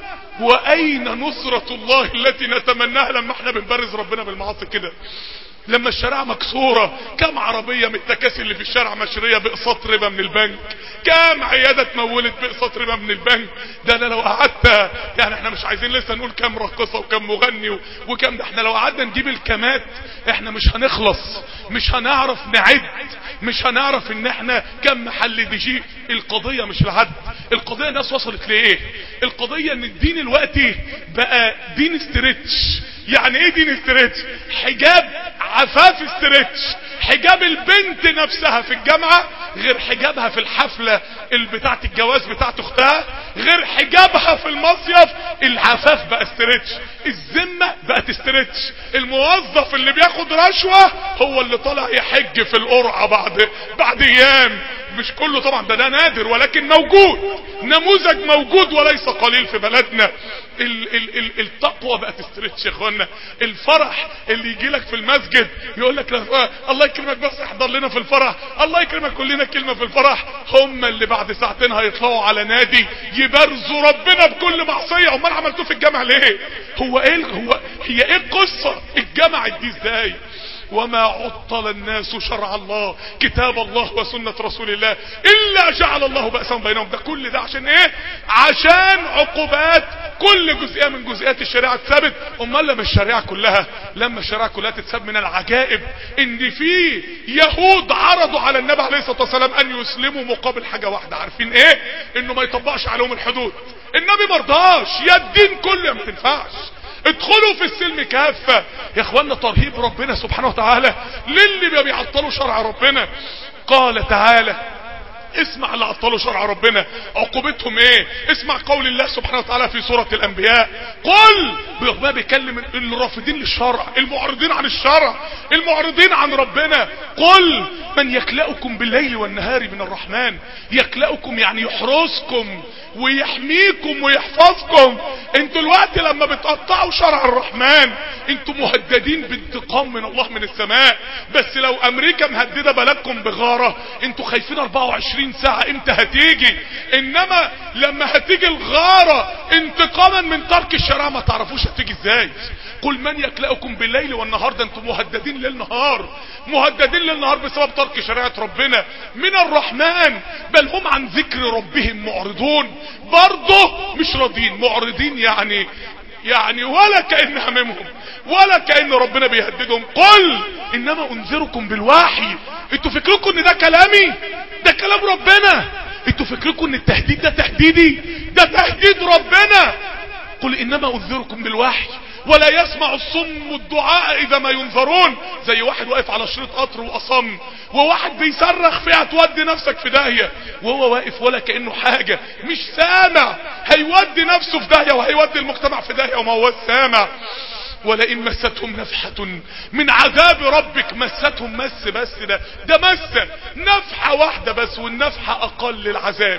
S1: واين نصرة الله التي نتمناها لما احنا بنبرز ربنا بالمعاصي كده لما الشارع مكسورة كم عربية من التكاسي اللي في الشارع مشرية بقساط ربا من البنك كم عيادة اتمولت بقساط ربا من البنك ده انا لو قعدت يعني احنا مش عايزين لسه نقول كم راقصة وكم مغني وكم ده احنا لو قعدنا نجيب الكمات احنا مش هنخلص مش هنعرف نعد مش هنعرف ان احنا كم محل دي جي القضية مش العد القضية الناس وصلت لايه القضية ان الدين الوقتي بقى دين استريتش يعني ايه دين استريتش حجاب عفاف استريتش حجاب البنت نفسها في الجامعة غير حجابها في الحفلة بتاعت الجواز بتاعت اختها غير حجابها في المصيف العفاف بقى استريتش الذمة بقت استريتش الموظف اللي بياخد رشوة هو اللي طالع يحج في القرعة بعد بعد ايام مش كله طبعا ده ده نادر ولكن موجود نموذج موجود وليس قليل في بلدنا ال ال ال التقوى بقت استريتش يا اخوانا الفرح اللي يجي لك في المسجد يقول لك الله يكرمك بس احضر لنا في الفرح الله يكرمك كلنا كلمه في الفرح هم اللي بعد ساعتين هيطلعوا على نادي يبرزوا ربنا بكل معصيه امال عملتوه في الجامع ليه هو ايه هو هي ايه القصه الجامع دي ازاي وما عطل الناس شرع الله كتاب الله وسنة رسول الله إلا جعل الله بأسهم بينهم ده كل ده عشان ايه عشان عقوبات كل جزئية من جزئيات الشريعة تثبت امال لما الشريعة كلها لما الشريعة كلها تتثبت من العجائب ان في يهود عرضوا على النبي عليه الصلاة والسلام ان يسلموا مقابل حاجة واحدة عارفين ايه انه ما يطبقش عليهم الحدود النبي مرضاش يا الدين كله ما تنفعش ادخلوا في السلم كافة يا اخوانا ترهيب ربنا سبحانه وتعالى للي بيعطلوا شرع ربنا قال تعالى اسمع اللي عطلوا شرع ربنا عقوبتهم ايه اسمع قول الله سبحانه وتعالى في سورة الانبياء قل ربنا بيكلم الرافضين للشرع المعرضين عن الشرع المعرضين عن ربنا قل من يكلأكم بالليل والنهار من الرحمن يكلأكم يعني يحرسكم ويحميكم ويحفظكم انتوا الوقت لما بتقطعوا شرع الرحمن انتوا مهددين بانتقام من الله من السماء بس لو امريكا مهدده بلدكم بغاره انتوا خايفين 24 ساعه امتى هتيجي انما لما هتيجي الغاره انتقاما من ترك الشرع ما تعرفوش هتيجي ازاي قل من يكلأكم بالليل والنهار ده انتم مهددين ليل نهار مهددين ليل نهار بسبب ترك شريعة ربنا من الرحمن بل هم عن ذكر ربهم معرضون برضه مش راضين معرضين يعني يعني ولا كأن هممهم ولا كأن ربنا بيهددهم قل انما انذركم بالوحي انتوا فكركم ان ده كلامي ده كلام ربنا انتوا فكركم ان التهديد ده تهديدي ده تهديد ربنا قل انما انذركم بالوحي ولا يسمع الصم الدعاء اذا ما ينذرون زي واحد واقف على شريط قطر واصم وواحد بيصرخ فيها تودي نفسك في داهية وهو واقف ولا كأنه حاجة مش سامع هيودي نفسه في داهية وهيودي المجتمع في داهية وما هو سامع ولئن مستهم نفحة من عذاب ربك مستهم مس بس ده ده مسة نفحة واحدة بس والنفحة اقل العذاب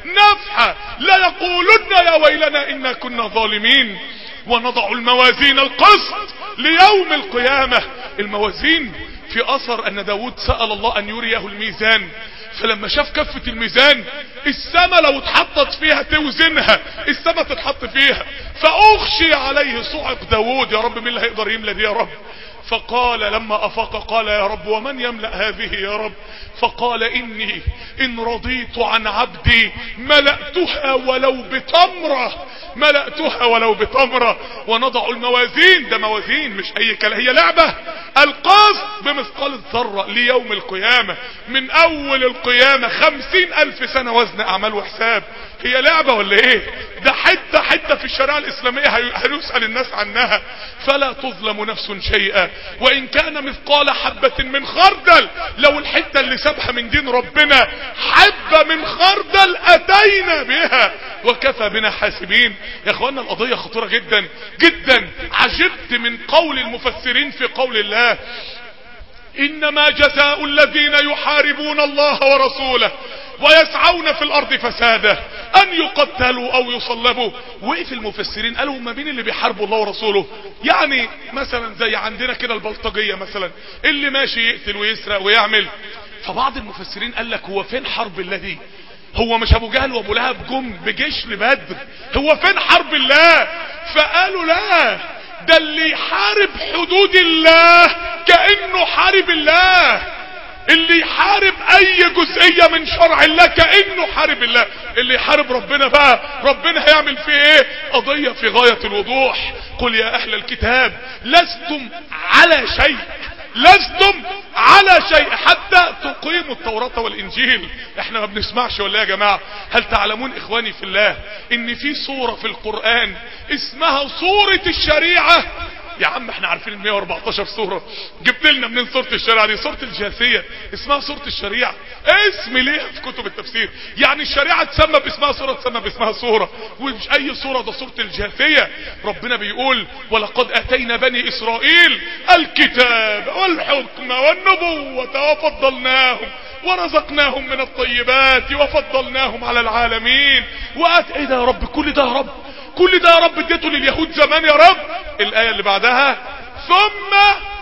S1: نفحة لا يقولن يا ويلنا انا كنا ظالمين ونضع الموازين القسط ليوم القيامة الموازين في اثر ان داود سأل الله ان يريه الميزان فلما شاف كفة الميزان السما لو اتحطت فيها توزنها السما تتحط فيها فاخشي عليه صعق داود يا رب مين اللي هيقدر يملى دي يا رب فقال لما افاق قال يا رب ومن يملأ هذه يا رب فقال اني ان رضيت عن عبدي ملأتها ولو بتمرة ملأتها ولو بتمرة ونضع الموازين ده موازين مش اي كلام هي لعبة القصد بمثقال الذرة ليوم القيامة من اول القيامة خمسين الف سنة وزن اعمال وحساب هي لعبة ولا ايه ده حتة حتة في الشريعة الاسلامية هيسأل الناس عنها فلا تظلم نفس شيئا وان كان مثقال حبة من خردل لو الحتة اللي سابها من دين ربنا حبة من خردل اتينا بها وكفى بنا حاسبين يا اخوانا القضية خطيرة جدا جدا عجبت من قول المفسرين في قول الله انما جزاء الذين يحاربون الله ورسوله ويسعون في الارض فسادا ان يقتلوا او يصلبوا وقف المفسرين قالوا ما مين اللي بيحاربوا الله ورسوله يعني مثلا زي عندنا كده البلطجية مثلا اللي ماشي يقتل ويسرق ويعمل فبعض المفسرين قال لك هو فين حرب الله دي هو مش ابو جهل وابو لهب جم بجيش لبدر هو فين حرب الله فقالوا لا ده اللي يحارب حدود الله كأنه حارب الله اللي يحارب اي جزئية من شرع الله كأنه حارب الله اللي يحارب ربنا بقى ربنا هيعمل فيه ايه قضية في غاية الوضوح قل يا اهل الكتاب لستم على شيء لستم على شيء حتى تقيموا التوراة والانجيل احنا ما بنسمعش ولا يا جماعة هل تعلمون اخواني في الله ان في صورة في القرآن اسمها صورة الشريعة يا عم احنا عارفين ال 114 سورة جبت لنا منين سورة الشريعة دي سورة الجاثية اسمها سورة الشريعة اسم ليها في كتب التفسير يعني الشريعة تسمى باسمها سورة تسمى باسمها سورة ومش اي سورة ده سورة الجاثية ربنا بيقول ولقد اتينا بني اسرائيل الكتاب والحكم والنبوة وفضلناهم ورزقناهم من الطيبات وفضلناهم على العالمين وات ايه ده يا رب كل ده يا رب كل ده يا رب اديته لليهود زمان يا رب الآية اللي بعدها ثم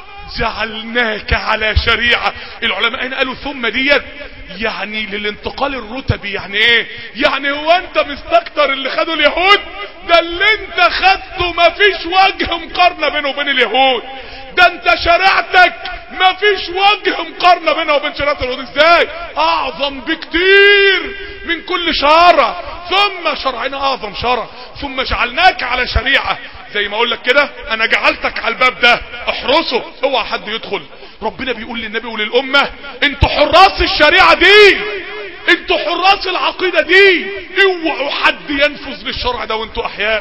S1: جعلناك على شريعة العلماء هنا قالوا ثم ديت يعني للانتقال الرتبي يعني ايه يعني هو انت مستكتر اللي خدوا اليهود ده اللي انت خدته مفيش وجه مقارنة بينه وبين اليهود ده انت شريعتك مفيش وجه مقارنة بينها وبين شريعة اليهود ازاي اعظم بكتير من كل شرع ثم شرعنا اعظم شرع ثم جعلناك على شريعة زي ما اقول لك كده انا جعلتك على الباب ده احرسه اوعى حد يدخل ربنا بيقول للنبي وللامة انتوا حراس الشريعة دي انتوا حراس العقيدة دي اوعوا حد ينفذ للشرع ده وانتوا احياء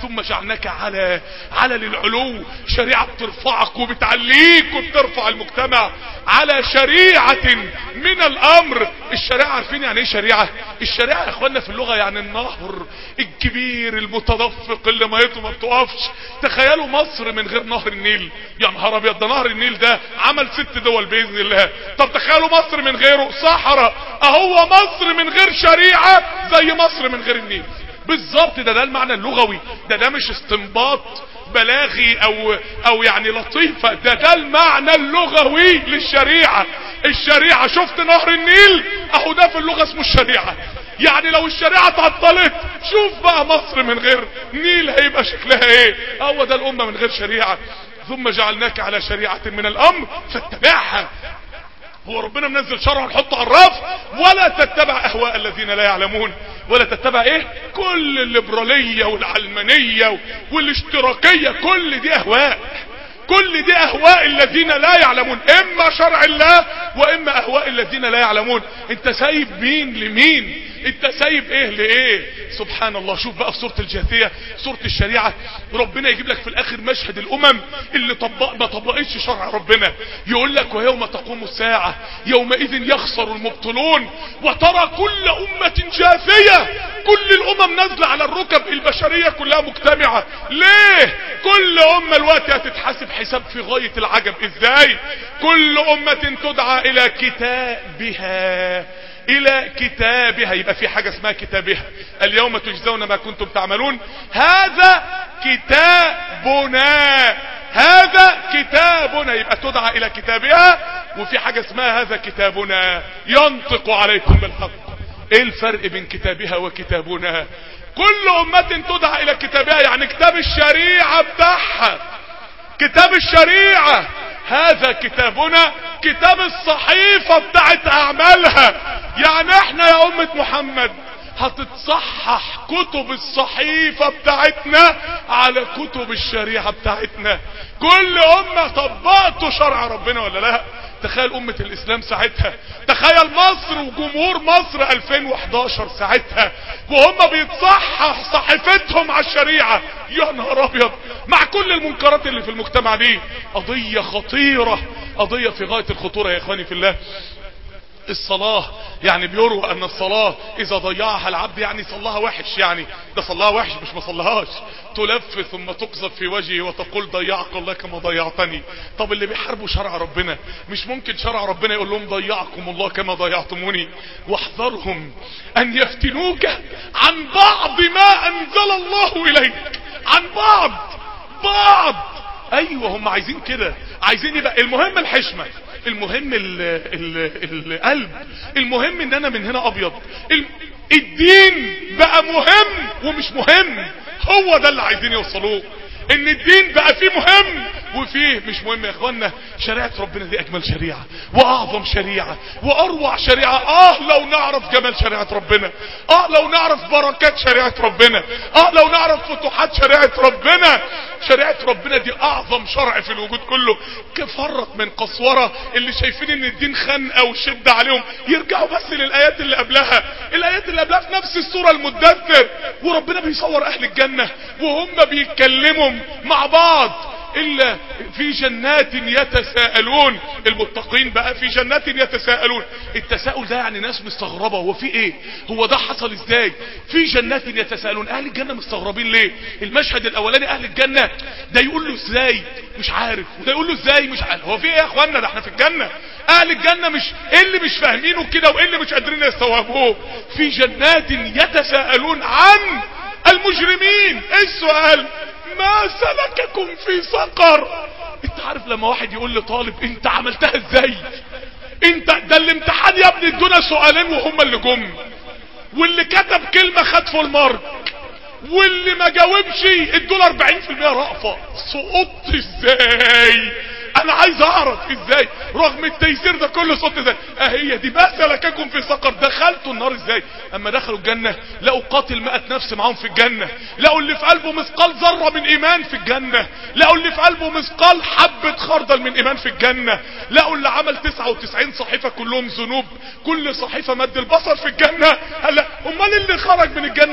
S1: ثم جعلناك على على للعلو شريعة بترفعك وبتعليك وبترفع المجتمع على شريعة من الامر الشريعة عارفين يعني ايه شريعة الشريعة يا اخوانا في اللغة يعني النهر الكبير المتدفق اللي ميته ما بتقفش تخيلوا مصر من غير نهر النيل يا نهار ابيض ده نهر النيل ده عمل ست دول باذن الله طب تخيلوا مصر من غيره صحراء اهو مصر من غير شريعة زي مصر من غير النيل بالظبط ده ده المعنى اللغوي ده ده مش استنباط بلاغي او او يعني لطيفة ده ده المعنى اللغوي للشريعة الشريعة شفت نهر النيل اهو ده في اللغة اسمه الشريعة يعني لو الشريعة اتعطلت شوف بقى مصر من غير نيل هيبقى شكلها ايه هو ده الامة من غير شريعة ثم جعلناك على شريعة من الامر فاتبعها هو ربنا منزل شرع نحطه على الرف ولا تتبع اهواء الذين لا يعلمون ولا تتبع ايه كل الليبرالية والعلمانية والاشتراكية كل دي اهواء كل دي اهواء الذين لا يعلمون اما شرع الله واما اهواء الذين لا يعلمون انت سايب مين لمين انت سايب ايه لايه سبحان الله شوف بقى في سورة الجاثية سورة الشريعة ربنا يجيب لك في الاخر مشهد الامم اللي طبق ما طبقتش شرع ربنا يقول لك ويوم تقوم الساعة يومئذ يخسر المبطلون وترى كل امة جاثية كل الامم نازلة على الركب البشرية كلها مجتمعة ليه كل امة الوقت هتتحاسب حساب في غاية العجب ازاي كل امة تدعى الى كتابها الى كتابها يبقى في حاجة اسمها كتابها اليوم تجزون ما كنتم تعملون هذا كتابنا هذا كتابنا يبقى تدعى الى كتابها وفي حاجة اسمها هذا كتابنا ينطق عليكم بالحق ايه الفرق بين كتابها وكتابنا كل امة تدعى الى كتابها يعني كتاب الشريعة بتاعها كتاب الشريعة هذا كتابنا كتاب الصحيفة بتاعت اعمالها يعني احنا يا امة محمد هتتصحح كتب الصحيفة بتاعتنا على كتب الشريعة بتاعتنا كل امة طبقتوا شرع ربنا ولا لا تخيل امة الاسلام ساعتها تخيل مصر وجمهور مصر 2011 ساعتها وهم بيتصحح صحيفتهم على الشريعة يا نهار ابيض مع كل المنكرات اللي في المجتمع دي قضية خطيرة قضية في غاية الخطورة يا اخواني في الله الصلاة يعني بيروى ان الصلاة اذا ضيعها العبد يعني صلاها وحش يعني ده صلاها وحش مش ما صلاهاش تلف ثم تقذف في وجهه وتقول ضيعك الله كما ضيعتني طب اللي بيحاربوا شرع ربنا مش ممكن شرع ربنا يقول لهم ضيعكم الله كما ضيعتموني واحذرهم ان يفتنوك عن بعض ما انزل الله اليك عن بعض بعض ايوه هم عايزين كده عايزين يبقى المهم الحشمة المهم ال ال القلب المهم ان انا من هنا ابيض الدين بقى مهم ومش مهم هو ده اللي عايزين يوصلوه ان الدين بقى فيه مهم وفيه مش مهم يا اخوانا شريعة ربنا دي اجمل شريعة واعظم شريعة واروع شريعة اه لو نعرف جمال شريعة ربنا اه لو نعرف بركات شريعة ربنا اه لو نعرف فتوحات شريعة ربنا شريعة ربنا دي اعظم شرع في الوجود كله كفرق من قسورة اللي شايفين ان الدين خنقة وشدة عليهم يرجعوا بس للايات اللي قبلها الايات اللي قبلها في نفس السورة المدثر وربنا بيصور اهل الجنة وهم بيتكلموا مع بعض الا في جنات يتساءلون المتقين بقى في جنات يتساءلون التساؤل ده يعني ناس مستغربة هو في ايه هو ده حصل ازاي في جنات يتساءلون اهل الجنة مستغربين ليه المشهد الاولاني اهل الجنة ده يقول له ازاي مش عارف وده يقول له ازاي مش عارف هو في ايه يا اخوانا ده احنا في الجنة اهل الجنة مش ايه اللي مش فاهمينه كده وايه اللي مش قادرين يستوعبوه في جنات يتساءلون عن المجرمين ايه السؤال ما سلككم في سقر انت عارف لما واحد يقول لطالب انت عملتها ازاي انت ده الامتحان يا ابني ادونا سؤالين وهم اللي جم واللي كتب كلمة خد فول مارك واللي ما جاوبش ادوله 40% رأفة سقطت ازاي انا عايز اعرف ازاي رغم التيسير ده كله صوت ازاي اهي دي ما سلككم في سقر دخلتوا النار ازاي اما دخلوا الجنة لقوا قاتل مئة نفس معاهم في الجنة لقوا اللي في قلبه مثقال ذرة من ايمان في الجنة لقوا اللي في قلبه مثقال حبة خردل من ايمان في الجنة لقوا اللي عمل 99 صحيفة كلهم ذنوب كل صحيفة مد البصر في الجنة هلا امال اللي خرج من الجنة ده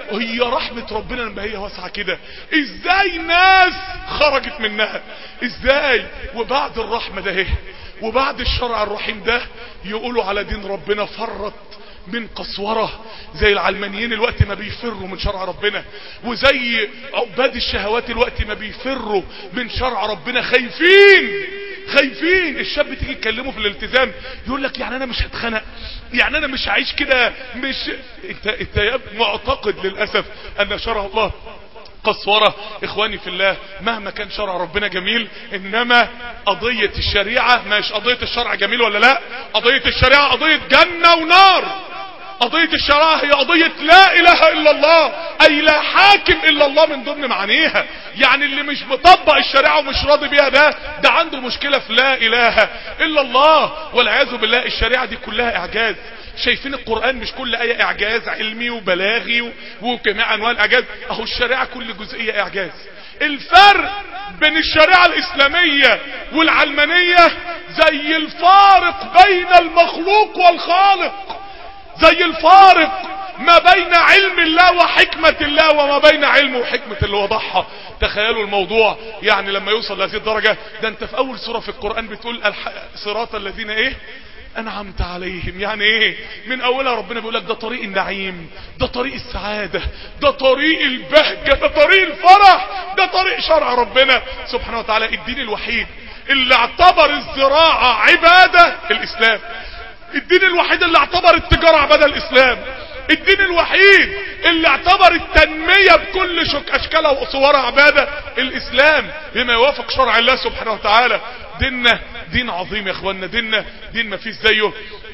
S1: هي رحمة ربنا لما هي واسعة كده ازاي ناس خرجت منها ازاي وبعد الرحمة ده ايه وبعد الشرع الرحيم ده يقولوا على دين ربنا فرط من قسورة زي العلمانيين الوقت ما بيفروا من شرع ربنا وزي عباد الشهوات الوقت ما بيفروا من شرع ربنا خايفين خايفين الشاب تيجي تكلمه في الالتزام يقول لك يعني انا مش هتخنق يعني انا مش هعيش كده مش انت انت معتقد للاسف ان شرع الله قسورة اخواني في الله مهما كان شرع ربنا جميل انما قضية الشريعة مش قضية الشرع جميل ولا لا قضية الشريعة قضية جنة ونار قضية الشريعة هي قضية لا اله الا الله اي لا حاكم الا الله من ضمن معانيها يعني اللي مش مطبق الشريعة ومش راضي بيها ده ده عنده مشكلة في لا اله الا الله والعياذ بالله الشريعة دي كلها اعجاز شايفين القرآن مش كل آية إعجاز علمي وبلاغي وجميع أنواع الإعجاز أهو الشريعة كل جزئية إعجاز الفرق بين الشريعة الإسلامية والعلمانية زي الفارق بين المخلوق والخالق زي الفارق ما بين علم الله وحكمة الله وما بين علمه وحكمة اللي وضعها تخيلوا الموضوع يعني لما يوصل لهذه الدرجة ده انت في اول سورة في القرآن بتقول صراط الذين ايه انعمت عليهم يعني ايه من اولها ربنا بيقول لك ده طريق النعيم ده طريق السعادة ده طريق البهجة ده طريق الفرح ده طريق شرع ربنا سبحانه وتعالى الدين الوحيد اللي اعتبر الزراعة عبادة الاسلام الدين الوحيد اللي اعتبر التجارة عبادة الاسلام الدين الوحيد اللي اعتبر التنمية بكل شك اشكالها وصورها عبادة الاسلام بما يوافق شرع الله سبحانه وتعالى ديننا دين عظيم يا اخوانا ديننا دين ما فيش زيه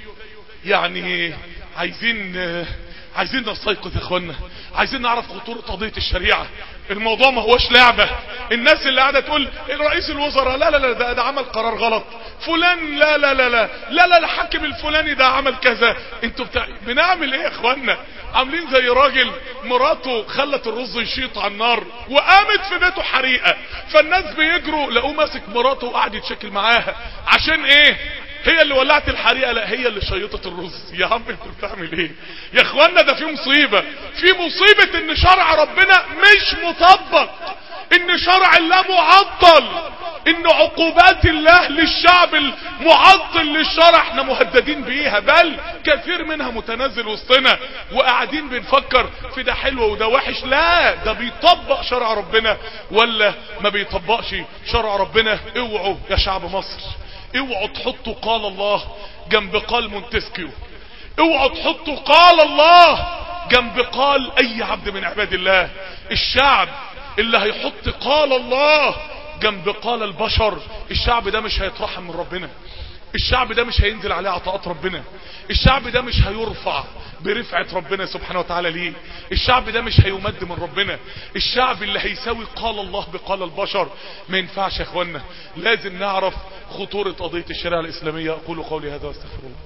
S1: يعني عايزين عايزين نستيقظ يا اخوانا عايزين نعرف خطورة قضية الشريعة الموضوع ما هوش لعبة الناس اللي قاعدة تقول رئيس الوزراء لا لا لا ده, ده عمل قرار غلط فلان لا لا لا لا لا لا الحاكم الفلاني ده عمل كذا انتوا بتاع بنعمل ايه يا اخوانا عاملين زي راجل مراته خلت الرز يشيط على النار وقامت في بيته حريقة فالناس بيجروا لقوه ماسك مراته وقعد يتشكل معاها عشان ايه هي اللي ولعت الحريقه لا هي اللي شيطت الرز يا عم انت بتعمل ايه يا اخوانا ده في مصيبه في مصيبه ان شرع ربنا مش مطبق ان شرع الله معطل ان عقوبات الله للشعب المعطل للشرع احنا مهددين بيها بل كثير منها متنازل وسطنا وقاعدين بنفكر في ده حلو وده وحش لا ده بيطبق شرع ربنا ولا ما بيطبقش شرع ربنا اوعوا يا شعب مصر اوعوا تحطوا قال الله جنب قال مونتسكيو اوعوا تحطوا قال الله جنب قال اي عبد من عباد الله الشعب اللي هيحط قال الله جنب قال البشر الشعب ده مش هيترحم من ربنا الشعب ده مش هينزل عليه عطاءات ربنا الشعب ده مش هيرفع برفعة ربنا سبحانه وتعالى ليه الشعب ده مش هيمد من ربنا الشعب اللي هيساوي قال الله بقال البشر ما ينفعش يا اخوانا لازم نعرف خطورة قضية الشريعة الاسلامية اقول قولي هذا واستغفر الله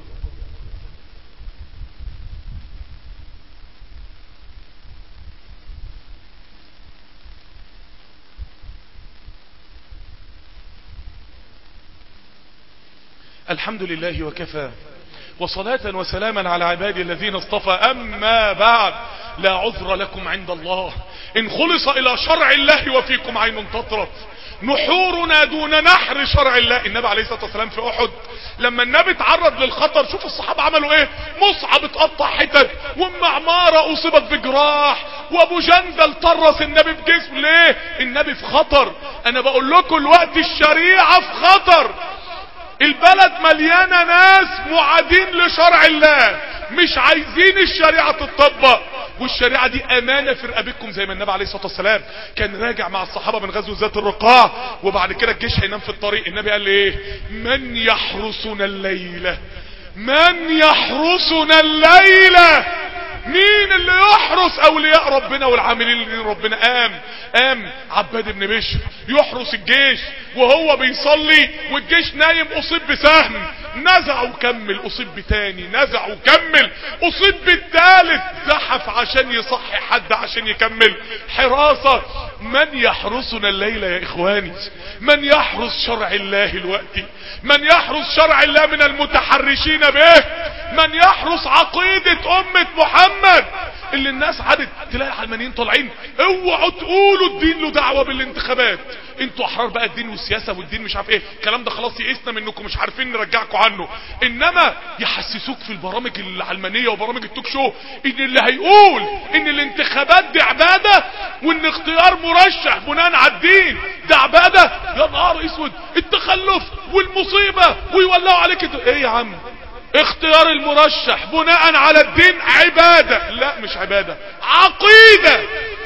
S1: الحمد لله وكفى وصلاة وسلاما على عبادي الذين اصطفى أما بعد لا عذر لكم عند الله إن خلص إلى شرع الله وفيكم عين تطرف نحورنا دون نحر شرع الله النبي عليه الصلاة والسلام في أحد لما النبي اتعرض للخطر شوف الصحابة عملوا ايه مصعب اتقطع حتت وام عمارة اصيبت بجراح وابو جندل طرس النبي بجسم ليه النبي في خطر انا بقول لكم الوقت الشريعة في خطر البلد مليانة ناس معادين لشرع الله مش عايزين الشريعة تطبق والشريعة دي امانة في رقبتكم زي ما النبي عليه الصلاة والسلام كان راجع مع الصحابة من غزوة ذات الرقاع وبعد كده الجيش هينام في الطريق النبي قال لي ايه من يحرسنا الليلة من يحرسنا الليلة مين اللي يحرس اولياء ربنا والعاملين اللي ربنا قام قام عباد بن بشر يحرس الجيش وهو بيصلي والجيش نايم اصيب بسهم نزع وكمل اصيب بتاني نزع وكمل اصيب بالتالت زحف عشان يصحي حد عشان يكمل حراسة من يحرسنا الليلة يا اخواني من يحرس شرع الله الوقت من يحرس شرع الله من المتحرشين به من يحرس عقيدة امة محمد اللي الناس عادت تلاقي العلمانيين طالعين اوعوا تقولوا الدين له دعوه بالانتخابات انتوا احرار بقى الدين والسياسه والدين مش عارف ايه الكلام ده خلاص يئسنا منكم مش عارفين نرجعكم عنه انما يحسسوك في البرامج العلمانيه وبرامج التوك شو ان اللي هيقول ان الانتخابات دي عباده وان اختيار مرشح بناء على الدين ده عباده يا نهار اسود التخلف والمصيبه ويولعوا عليك الد- ايه يا عم اختيار المرشح بناء على الدين عبادة لا مش عبادة عقيدة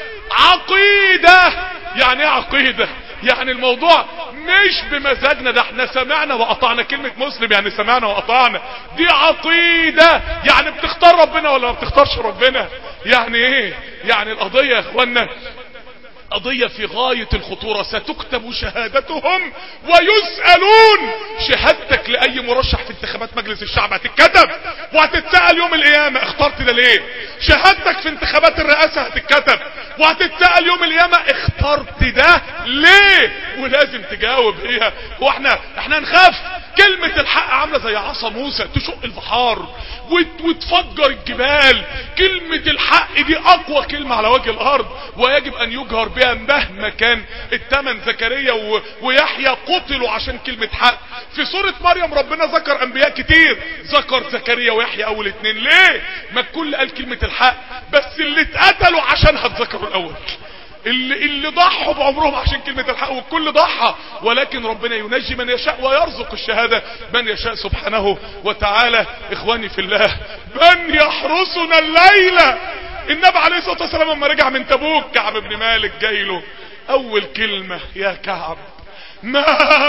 S1: عقيدة يعني ايه عقيدة يعني الموضوع مش بمزاجنا ده احنا سمعنا وقطعنا كلمة مسلم يعني سمعنا وقطعنا دي عقيدة يعني بتختار ربنا ولا ما بتختارش ربنا يعني ايه يعني القضية يا اخوانا قضية في غاية الخطورة ستكتب شهادتهم ويسألون شهادتك لأي مرشح في انتخابات مجلس الشعب هتتكتب وهتتسأل يوم القيامة اخترت ده ليه شهادتك في انتخابات الرئاسة هتتكتب وهتتسأل يوم القيامة اخترت ده ليه ولازم تجاوب هي واحنا احنا نخاف كلمة الحق عاملة زي عصا موسى تشق البحار وت- وتفجر الجبال كلمة الحق دي اقوى كلمة على وجه الارض ويجب ان يجهر بها مهما كان التمن زكريا و- ويحيى قتلوا عشان كلمة حق في سورة مريم ربنا ذكر انبياء كتير ذكر زكريا ويحيى اول اتنين ليه ما الكل قال كلمة الحق بس اللي اتقتلوا عشان هتذكروا الاول اللي, اللي ضحوا بعمرهم عشان كلمة الحق والكل ضحى ولكن ربنا ينجي من يشاء ويرزق الشهادة من يشاء سبحانه وتعالى اخواني في الله من يحرسنا الليلة النبي عليه الصلاة والسلام لما رجع من تبوك كعب بن مالك جاي له اول كلمة يا كعب ما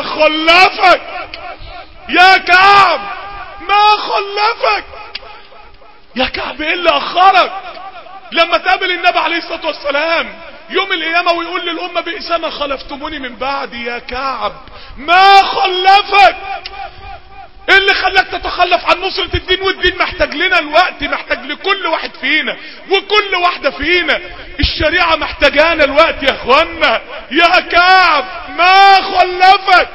S1: خلفك يا كعب ما خلفك يا كعب ايه اللي اخرك لما تقابل النبي عليه الصلاة والسلام يوم القيامة ويقول للأمة بئس ما خلفتموني من بعدي يا كعب ما خلفك ايه اللي خلاك تتخلف عن نصرة الدين والدين محتاج لنا الوقت محتاج لكل واحد فينا وكل واحدة فينا الشريعة محتاجانا الوقت يا اخوانا يا كعب ما خلفك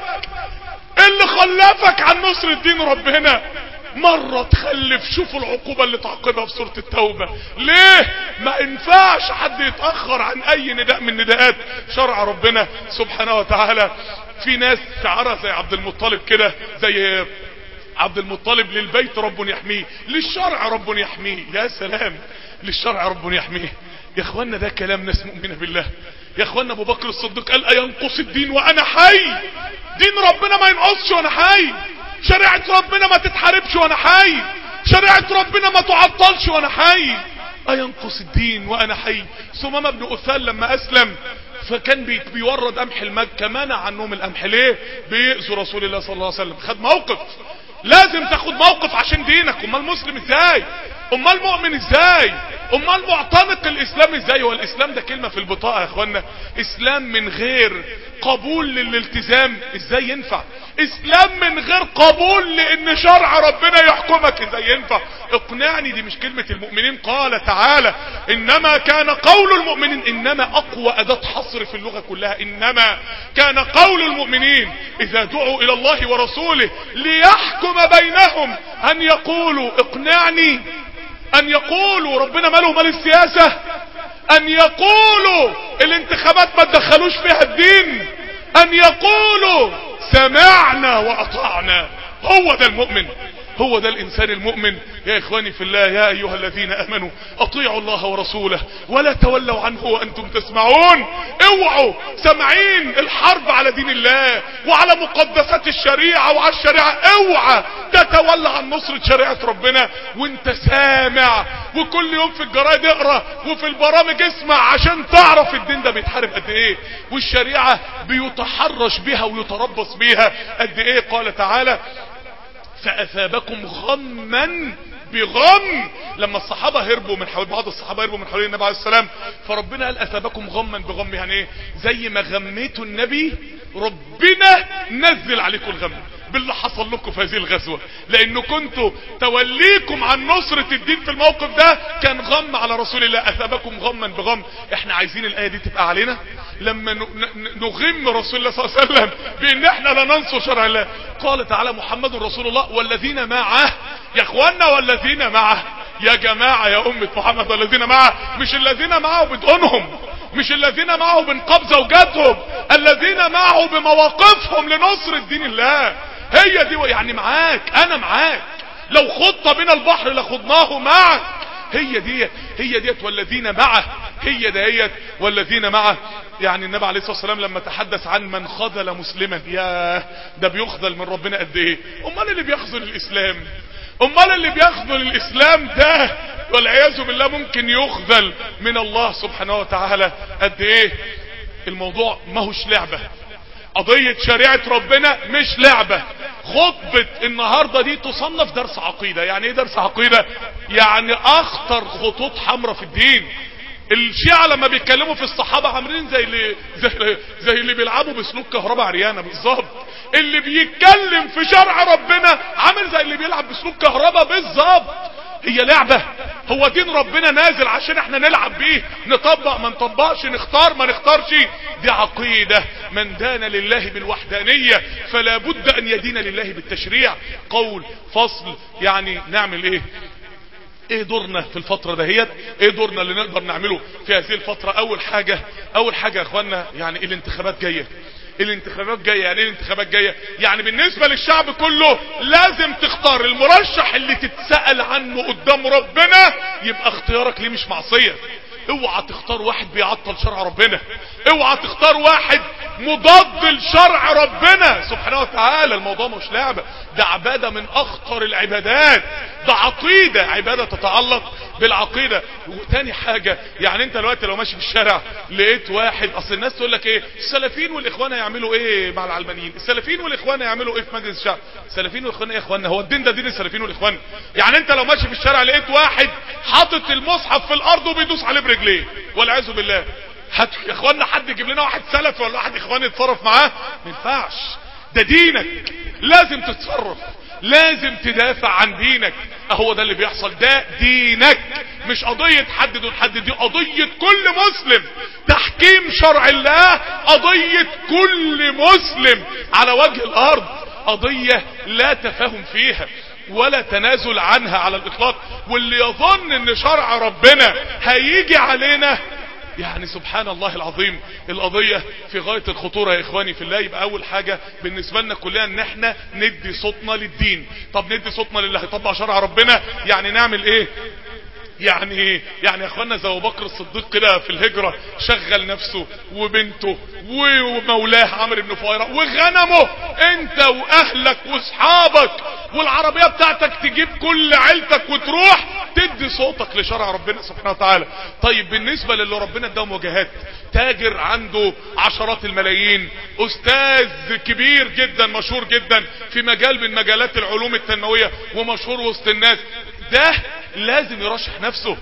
S1: ايه اللي خلفك عن نصر الدين ربنا مرة تخلف شوفوا العقوبة اللي تعقبها في سورة التوبة ليه ما ينفعش حد يتأخر عن اي نداء من نداءات شرع ربنا سبحانه وتعالى في ناس شعرها زي عبد المطلب كده زي عبد المطلب للبيت رب يحميه للشرع رب يحميه يا سلام للشرع رب يحميه يا اخوانا ده كلام ناس مؤمنة بالله يا اخوانا ابو بكر الصديق قال اينقص الدين وانا حي دين ربنا ما ينقصش وانا حي شريعة ربنا ما تتحاربش وانا حي شريعة ربنا ما تعطلش وانا حي اينقص الدين وانا حي ثمامة بن اثال لما اسلم فكان بي- بيورد قمح المكة منع عنهم القمح ليه بيأذوا رسول الله صلى الله عليه وسلم خد موقف لازم تاخد موقف عشان دينك امال مسلم ازاي امال مؤمن ازاي امال معتنق الاسلام ازاي هو الاسلام ده كلمة في البطاقة يا اخوانا اسلام من غير قبول للالتزام ازاي ينفع اسلام من غير قبول لان شرع ربنا يحكمك ازاي ينفع اقنعني دي مش كلمة المؤمنين قال تعالى انما كان قول المؤمنين انما اقوى اداة حصر في اللغة كلها انما كان قول المؤمنين اذا دعوا الى الله ورسوله ليحكم بينهم ان يقولوا اقنعني ان يقولوا ربنا ماله مال السياسة ان يقولوا الانتخابات ما تدخلوش فيها الدين ان يقولوا سمعنا واطعنا هو ده المؤمن هو ده الانسان المؤمن يا اخواني في الله يا ايها الذين امنوا اطيعوا الله ورسوله ولا تولوا عنه وانتم تسمعون اوعوا سامعين الحرب على دين الله وعلى مقدسات الشريعة وعلى الشريعة اوعى تتولى عن نصرة شريعة ربنا وانت سامع وكل يوم في الجرايد اقرا وفي البرامج اسمع عشان تعرف الدين ده بيتحارب قد ايه والشريعة بيتحرش بها ويتربص بيها قد ايه قال تعالى فاثابكم غما بغم لما الصحابة هربوا من حوالي بعض الصحابة هربوا من حوالين النبي عليه السلام فربنا قال اثابكم غما بغم يعني ايه زي ما غميتوا النبي ربنا نزل عليكم الغم باللي حصل لكم في هذه الغزوة لانه كنتوا توليكم عن نصرة الدين في الموقف ده كان غم على رسول الله اثابكم غما بغم احنا عايزين الاية دي تبقى علينا لما ن- ن- نغم رسول الله صلى الله عليه وسلم بان احنا لا ننصر شرع الله قال تعالى محمد رسول الله والذين معه يا اخوانا والذين معه يا جماعة يا أمة محمد والذين معه مش الذين معه بدقونهم مش الذين معه بنقاب زوجاتهم الذين معه بمواقفهم لنصر الدين الله هي دي يعني معاك انا معاك لو خط بنا البحر لخضناه معك هي دي هي ديت والذين معه هي ديت والذين معه يعني النبي عليه الصلاه والسلام لما تحدث عن من خذل مسلما يا ده بيخذل من ربنا قد ايه امال اللي بيخذل الاسلام امال اللي بيخذل الاسلام ده والعياذ بالله ممكن يخذل من الله سبحانه وتعالى قد ايه الموضوع ما هوش لعبه قضية شريعة ربنا مش لعبة خطبة النهاردة دي تصنف درس عقيدة يعني ايه درس عقيدة يعني اخطر خطوط حمراء في الدين الشيعة لما بيتكلموا في الصحابة عاملين زي اللي زي, زي اللي بيلعبوا بسلوك كهرباء عريانة بالظبط اللي بيتكلم في شرع ربنا عامل زي اللي بيلعب بسلوك كهرباء بالظبط هي لعبة هو دين ربنا نازل عشان احنا نلعب بيه نطبق ما نطبقش نختار ما نختارش دي عقيدة من دان لله بالوحدانية فلا بد ان يدين لله بالتشريع قول فصل يعني نعمل ايه ايه دورنا في الفترة دهيت ايه دورنا اللي نقدر نعمله في هذه الفترة اول حاجة اول حاجة يا اخوانا يعني الانتخابات جاية الانتخابات جاية يعني ايه الانتخابات جاية يعني بالنسبة للشعب كله لازم تختار المرشح اللي تتسأل عنه قدام ربنا يبقى اختيارك ليه مش معصية اوعى تختار واحد بيعطل شرع ربنا اوعى تختار واحد مضاد لشرع ربنا سبحانه وتعالى الموضوع مش لعبة ده عبادة من اخطر العبادات ده عقيدة عبادة تتعلق بالعقيدة وتاني حاجة يعني انت دلوقتي لو ماشي في الشارع لقيت واحد اصل الناس تقول لك ايه السلفيين والاخوان هيعملوا ايه مع العلمانيين السلفيين والاخوان هيعملوا ايه في مجلس الشعب السلفيين والاخوان ايه يا اخوانا هو الدين ده دين السلفيين والاخوان يعني انت لو ماشي في الشارع لقيت واحد حاطط المصحف في الارض وبيدوس عليه برجليه والعياذ بالله هات يا اخوانا حد يجيب لنا واحد سلفي ولا واحد اخواني يتصرف معاه ما ينفعش ده دينك لازم تتصرف لازم تدافع عن دينك اهو ده اللي بيحصل ده دينك مش قضية حد دون حد دي قضية كل مسلم تحكيم شرع الله قضية كل مسلم على وجه الارض قضية لا تفاهم فيها ولا تنازل عنها على الاطلاق واللي يظن ان شرع ربنا هيجي علينا يعني سبحان الله العظيم القضية في غاية الخطورة يا اخواني في الله يبقى اول حاجة بالنسبة لنا كلنا ان احنا ندي صوتنا للدين طب ندي صوتنا للي هيطبق شرع ربنا يعني نعمل ايه يعني ايه يعني يا اخوانا زي ابو بكر الصديق كده في الهجرة شغل نفسه وبنته ومولاه عمرو بن فؤيرة وغنمه انت واهلك واصحابك والعربية بتاعتك تجيب كل عيلتك وتروح تدي صوتك لشرع ربنا سبحانه وتعالى طيب بالنسبة للي ربنا اداهم وجهات تاجر عنده عشرات الملايين استاذ كبير جدا مشهور جدا في مجال من مجالات العلوم التنموية ومشهور وسط الناس ده لازم يرشح نفسه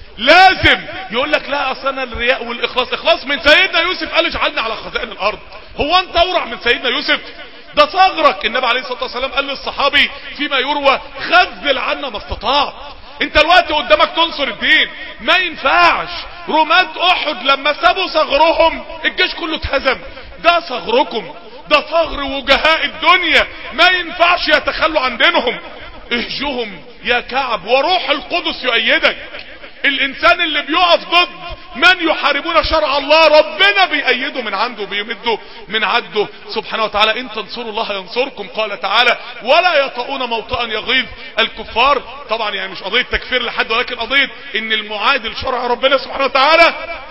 S1: لازم يقول لك لا اصل انا الرياء والاخلاص اخلاص من سيدنا يوسف قال اجعلنا على خزائن الارض هو انت اورع من سيدنا يوسف ده صغرك النبي عليه الصلاه والسلام قال للصحابي فيما يروى خذل عنا ما استطعت انت الوقت قدامك تنصر الدين ما ينفعش رماة احد لما سابوا ثغرهم الجيش كله اتهزم ده ثغركم ده ثغر وجهاء الدنيا ما ينفعش يتخلوا عن دينهم اهجهم يا كعب وروح القدس يؤيدك الانسان اللي بيقف ضد من يحاربون شرع الله ربنا بيأيده من عنده بيمده من عده سبحانه وتعالى ان تنصروا الله ينصركم قال تعالى ولا يطؤون موطئا يغيظ الكفار طبعا يعني مش قضية تكفير لحد ولكن قضية ان المعادل شرع ربنا سبحانه وتعالى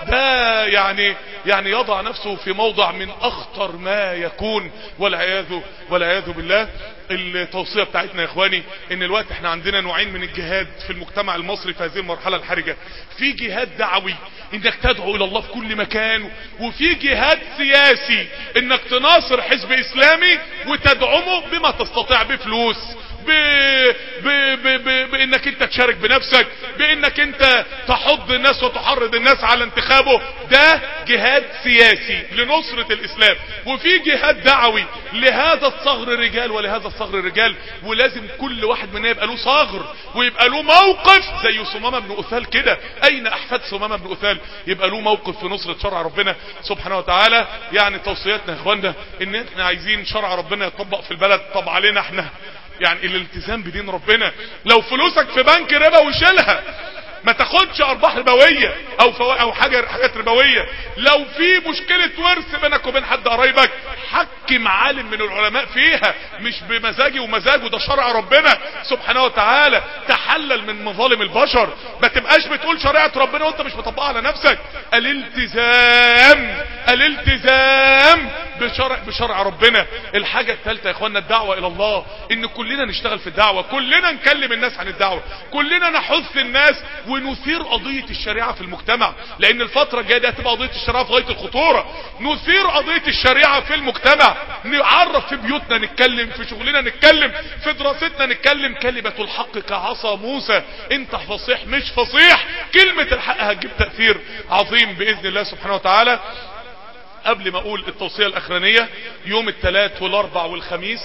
S1: ده يعني يعني يضع نفسه في موضع من اخطر ما يكون والعياذ والعياذ بالله التوصية بتاعتنا يا اخواني ان الوقت احنا عندنا نوعين من الجهاد في المجتمع المصري في هذه المرحلة الحرجة في جهاد دعوي انك تدعو الى الله في كل مكان وفي جهاد سياسي انك تناصر حزب اسلامي وتدعمه بما تستطيع بفلوس ب... ب... ب... ب... بانك انت تشارك بنفسك بانك انت تحض الناس وتحرض الناس على انتخابه ده جهاد سياسي لنصرة الاسلام وفي جهاد دعوي لهذا الصغر رجال ولهذا الصغر رجال ولازم كل واحد مننا يبقى له صغر ويبقى له موقف زي سمامة بن اثال كده اين احفاد سمامة بن اثال يبقى له موقف في نصرة شرع ربنا سبحانه وتعالى يعني توصياتنا يا اخوانا ان احنا عايزين شرع ربنا يطبق في البلد طب علينا احنا يعني الالتزام بدين ربنا لو فلوسك في بنك ربا وشيلها ما تاخدش ارباح ربويه او فو... او حاجه حاجات ربويه لو في مشكله ورث بينك وبين حد قرايبك حكم عالم من العلماء فيها مش بمزاجي ومزاجه ده شرع ربنا سبحانه وتعالى تحلل من مظالم البشر ما تبقاش بتقول شريعه ربنا وانت مش مطبقها على نفسك الالتزام الالتزام بشرع بشرع ربنا الحاجه الثالثه يا اخوانا الدعوه الى الله ان كلنا نشتغل في الدعوه كلنا نكلم الناس عن الدعوه كلنا نحث الناس ونثير قضيه الشريعه في المجتمع لان الفتره الجايه دي هتبقى قضيه الشريعه في غايه الخطوره نثير قضيه الشريعه في المجتمع نعرف في بيوتنا نتكلم في شغلنا نتكلم في دراستنا نتكلم كلمه الحق كعصا موسى انت فصيح مش فصيح كلمه الحق هتجيب تاثير عظيم باذن الله سبحانه وتعالى قبل ما اقول التوصية الاخرانية يوم الثلاث والاربع والخميس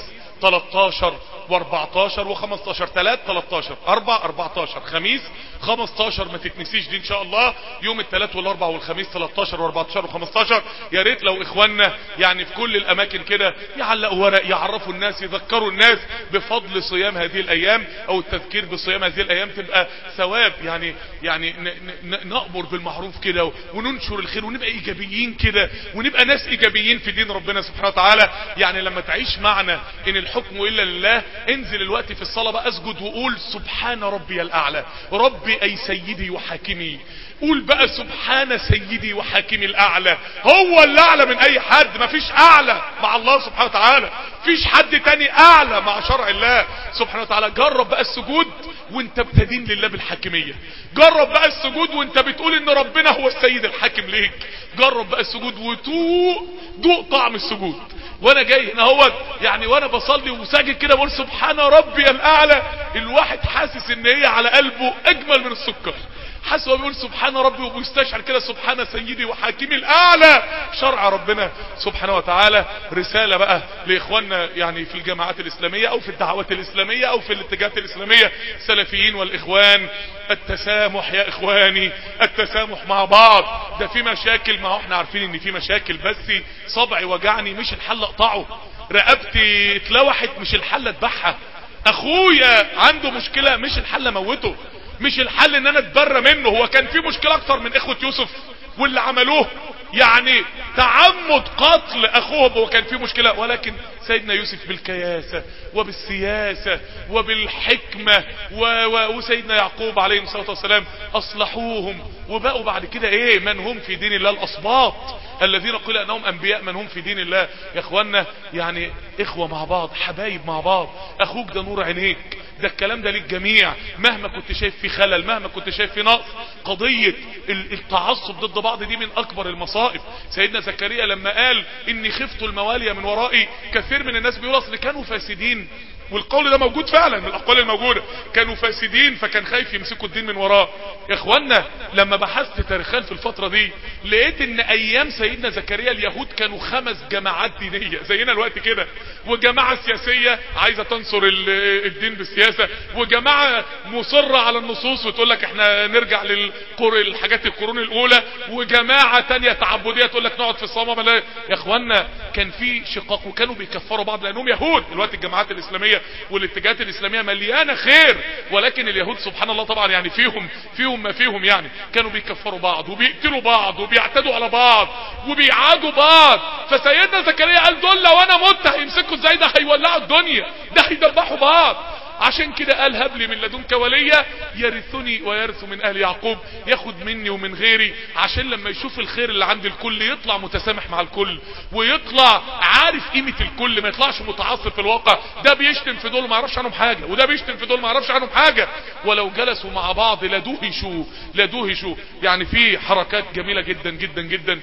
S1: 13 و14 و15 3 13 4 14 خميس 15 ما تتنسيش دي ان شاء الله يوم الثلاث والاربع والخميس 13 و14 و15 يا ريت لو اخواننا يعني في كل الاماكن كده يعلقوا ورق يعرفوا الناس يذكروا الناس بفضل صيام هذه الايام او التذكير بصيام هذه الايام تبقى ثواب يعني يعني نأمر بالمعروف كده وننشر الخير ونبقى ايجابيين كده ونبقى ناس ايجابيين في دين ربنا سبحانه وتعالى يعني لما تعيش معنا ان الحكم الا لله انزل الوقت في الصلاة بقى اسجد وقول سبحان ربي الاعلى ربي اي سيدي وحاكمي قول بقى سبحان سيدي وحاكمي الاعلى هو اللي اعلى من اي حد مفيش اعلى مع الله سبحانه وتعالى فيش حد تاني اعلى مع شرع الله سبحانه وتعالى جرب بقى السجود وانت بتدين لله بالحاكمية جرب بقى السجود وانت بتقول ان ربنا هو السيد الحاكم ليك جرب بقى السجود وتوق دوق طعم السجود وانا جاي هنا هو يعني وانا بصلي وساجد كده بقول سبحان ربي الاعلى الواحد حاسس ان هي على قلبه اجمل من السكر حاسس هو بيقول سبحان ربي وبيستشعر كده سبحان سيدي وحاكمي الاعلى شرع ربنا سبحانه وتعالى رساله بقى لاخواننا يعني في الجماعات الاسلاميه او في الدعوات الاسلاميه او في الاتجاهات الاسلاميه السلفيين والاخوان التسامح يا اخواني التسامح مع بعض ده في مشاكل ما احنا عارفين ان في مشاكل بس صبعي وجعني مش الحل اقطعه رقبتي اتلوحت مش الحل اذبحها اخويا عنده مشكله مش الحل اموته مش الحل ان انا اتبرى منه هو كان في مشكلة اكتر من اخوة يوسف واللي عملوه يعني تعمد قتل اخوهم هو كان في مشكلة ولكن سيدنا يوسف بالكياسة وبالسياسة وبالحكمة و و وسيدنا يعقوب عليه الصلاة والسلام اصلحوهم وبقوا بعد كده ايه من هم في دين الله الاسباط الذين قيل انهم انبياء من هم في دين الله يا اخوانا يعني اخوة مع بعض حبايب مع بعض اخوك ده نور عينيك ده الكلام ده للجميع مهما كنت شايف في خلل مهما كنت شايف في نقص قضية التعصب ضد بعض دي من اكبر المصائب سيدنا زكريا لما قال اني خفت الموالي من ورائي كثير من الناس بيقول اصل كانوا فاسدين والقول ده موجود فعلا من الاقوال الموجودة كانوا فاسدين فكان خايف يمسكوا الدين من وراه يا اخوانا لما بحثت تاريخيا في الفترة دي لقيت ان ايام سيدنا زكريا اليهود كانوا خمس جماعات دينية زينا الوقت كده وجماعة سياسية عايزة تنصر الدين بالسياسة وجماعة مصرة على النصوص وتقول لك احنا نرجع للقر الحاجات القرون الاولى وجماعة تانية تعبدية تقول لك نقعد في الصومة يا اخوانا كان في شقاق وكانوا بيكفروا بعض لانهم يهود الوقت الجماعات الاسلامية والاتجاهات الاسلامية مليانة خير ولكن اليهود سبحان الله طبعا يعني فيهم فيهم ما فيهم يعني كانوا بيكفروا بعض وبيقتلوا بعض وبيعتدوا على بعض وبيعادوا بعض فسيدنا زكريا قال دول لو انا مت هيمسكوا ازاي ده هيولعوا الدنيا ده هيدبحوا بعض عشان كده قال هب لي من لدنك وليا يرثني ويرث من اهل يعقوب ياخد مني ومن غيري عشان لما يشوف الخير اللي عند الكل يطلع متسامح مع الكل ويطلع عارف قيمة الكل ما يطلعش متعصب في الواقع ده بيشتم في دول ما يعرفش عنهم حاجة وده بيشتم في دول ما يعرفش عنهم حاجة ولو جلسوا مع بعض لدوهشوا لدوهشوا يعني في حركات جميلة جدا جدا جدا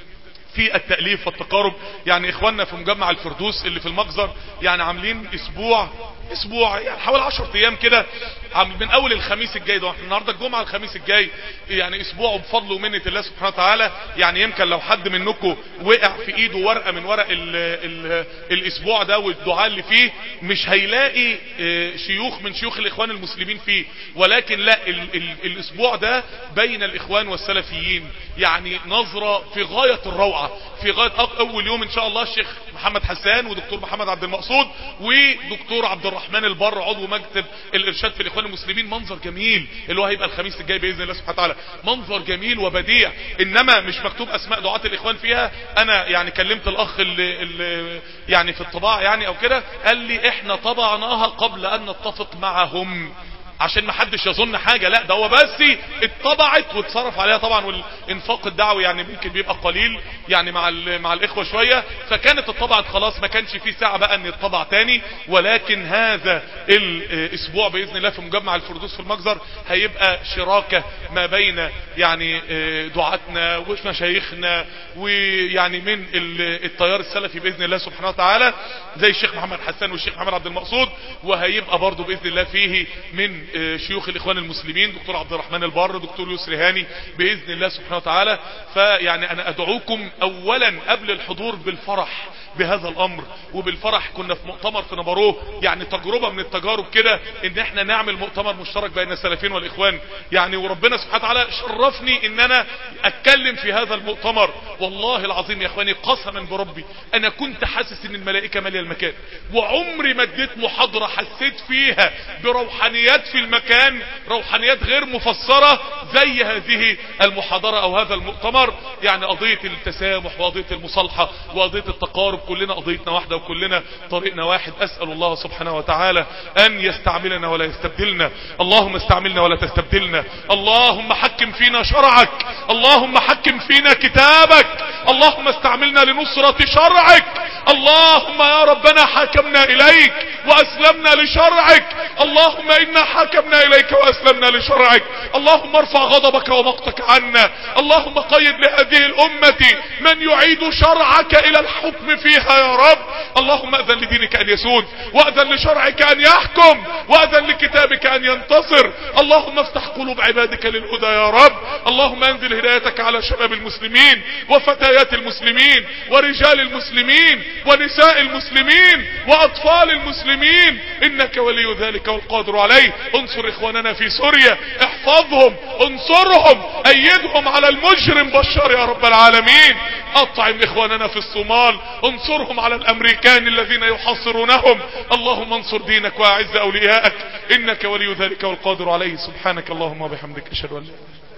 S1: في التأليف والتقارب يعني اخواننا في مجمع الفردوس اللي في المجزر يعني عاملين اسبوع اسبوع يعني حوالي 10 ايام كده من اول الخميس الجاي ده احنا النهارده الجمعه الخميس الجاي يعني اسبوع بفضل ومنه الله سبحانه وتعالى يعني يمكن لو حد منكم وقع في ايده ورقه من ورق ال ال الاسبوع ده والدعاء اللي فيه مش هيلاقي شيوخ من شيوخ الاخوان المسلمين فيه ولكن لا ال ال الاسبوع ده بين الاخوان والسلفيين يعني نظره في غايه الروعه في غايه اول يوم ان شاء الله الشيخ محمد حسان ودكتور محمد عبد المقصود ودكتور عبد الرحمن الرحمن البر عضو مكتب الارشاد في الاخوان المسلمين منظر جميل اللي هو هيبقى الخميس الجاي باذن الله سبحانه وتعالى منظر جميل وبديع انما مش مكتوب اسماء دعاة الاخوان فيها انا يعني كلمت الاخ اللي, اللي يعني في الطباعة يعني او كده قال لي احنا طبعناها قبل ان نتفق معهم عشان ما حدش يظن حاجة لا ده هو بس اتطبعت واتصرف عليها طبعا والانفاق الدعوي يعني ممكن بيبقى قليل يعني مع مع الاخوة شوية فكانت اتطبعت خلاص ما كانش في ساعة بقى ان يتطبع تاني ولكن هذا الاسبوع باذن الله في مجمع الفردوس في المجزر هيبقى شراكة ما بين يعني دعاتنا ومشايخنا ويعني من التيار السلفي باذن الله سبحانه وتعالى زي الشيخ محمد حسان والشيخ محمد عبد المقصود وهيبقى برضه باذن الله فيه من شيوخ الاخوان المسلمين دكتور عبد الرحمن البر دكتور يسري هاني باذن الله سبحانه وتعالى فيعني انا ادعوكم اولا قبل الحضور بالفرح بهذا الامر وبالفرح كنا في مؤتمر في نبروه يعني تجربة من التجارب كده ان احنا نعمل مؤتمر مشترك بين السلفيين والاخوان يعني وربنا سبحانه وتعالى شرفني ان انا اتكلم في هذا المؤتمر والله العظيم يا اخواني قسما بربي انا كنت حاسس ان الملائكة مالية المكان وعمري ما اديت محاضرة حسيت فيها بروحانيات في المكان روحانيات غير مفسرة زي هذه المحاضرة او هذا المؤتمر يعني قضية التسامح وقضية المصالحة وقضية التقارب كلنا قضيتنا واحدة وكلنا طريقنا واحد اسأل الله سبحانه وتعالى ان يستعملنا ولا يستبدلنا اللهم استعملنا ولا تستبدلنا اللهم حكم فينا شرعك اللهم حكم فينا كتابك اللهم استعملنا لنصرة شرعك اللهم يا ربنا حكمنا اليك واسلمنا لشرعك اللهم انا حكمنا اليك واسلمنا لشرعك اللهم ارفع غضبك ومقتك عنا اللهم قيد لهذه الامة من يعيد شرعك الى الحكم فيها يا رب اللهم اذن لدينك ان يسود واذن لشرعك ان يحكم واذن لكتابك ان ينتصر اللهم افتح قلوب عبادك للهدى يا رب اللهم انزل هدايتك على شباب المسلمين وفتيات المسلمين ورجال المسلمين ونساء المسلمين واطفال المسلمين انك ولي ذلك والقادر عليه انصر اخواننا في سوريا احفظهم انصرهم ايدهم على المجرم بشار يا رب العالمين اطعم اخواننا في الصومال انصرهم على الامريكان الذين يحصرونهم اللهم انصر دينك واعز اولياءك انك ولي ذلك والقادر عليه سبحانك اللهم وبحمدك اشهد ان لا اله الا انت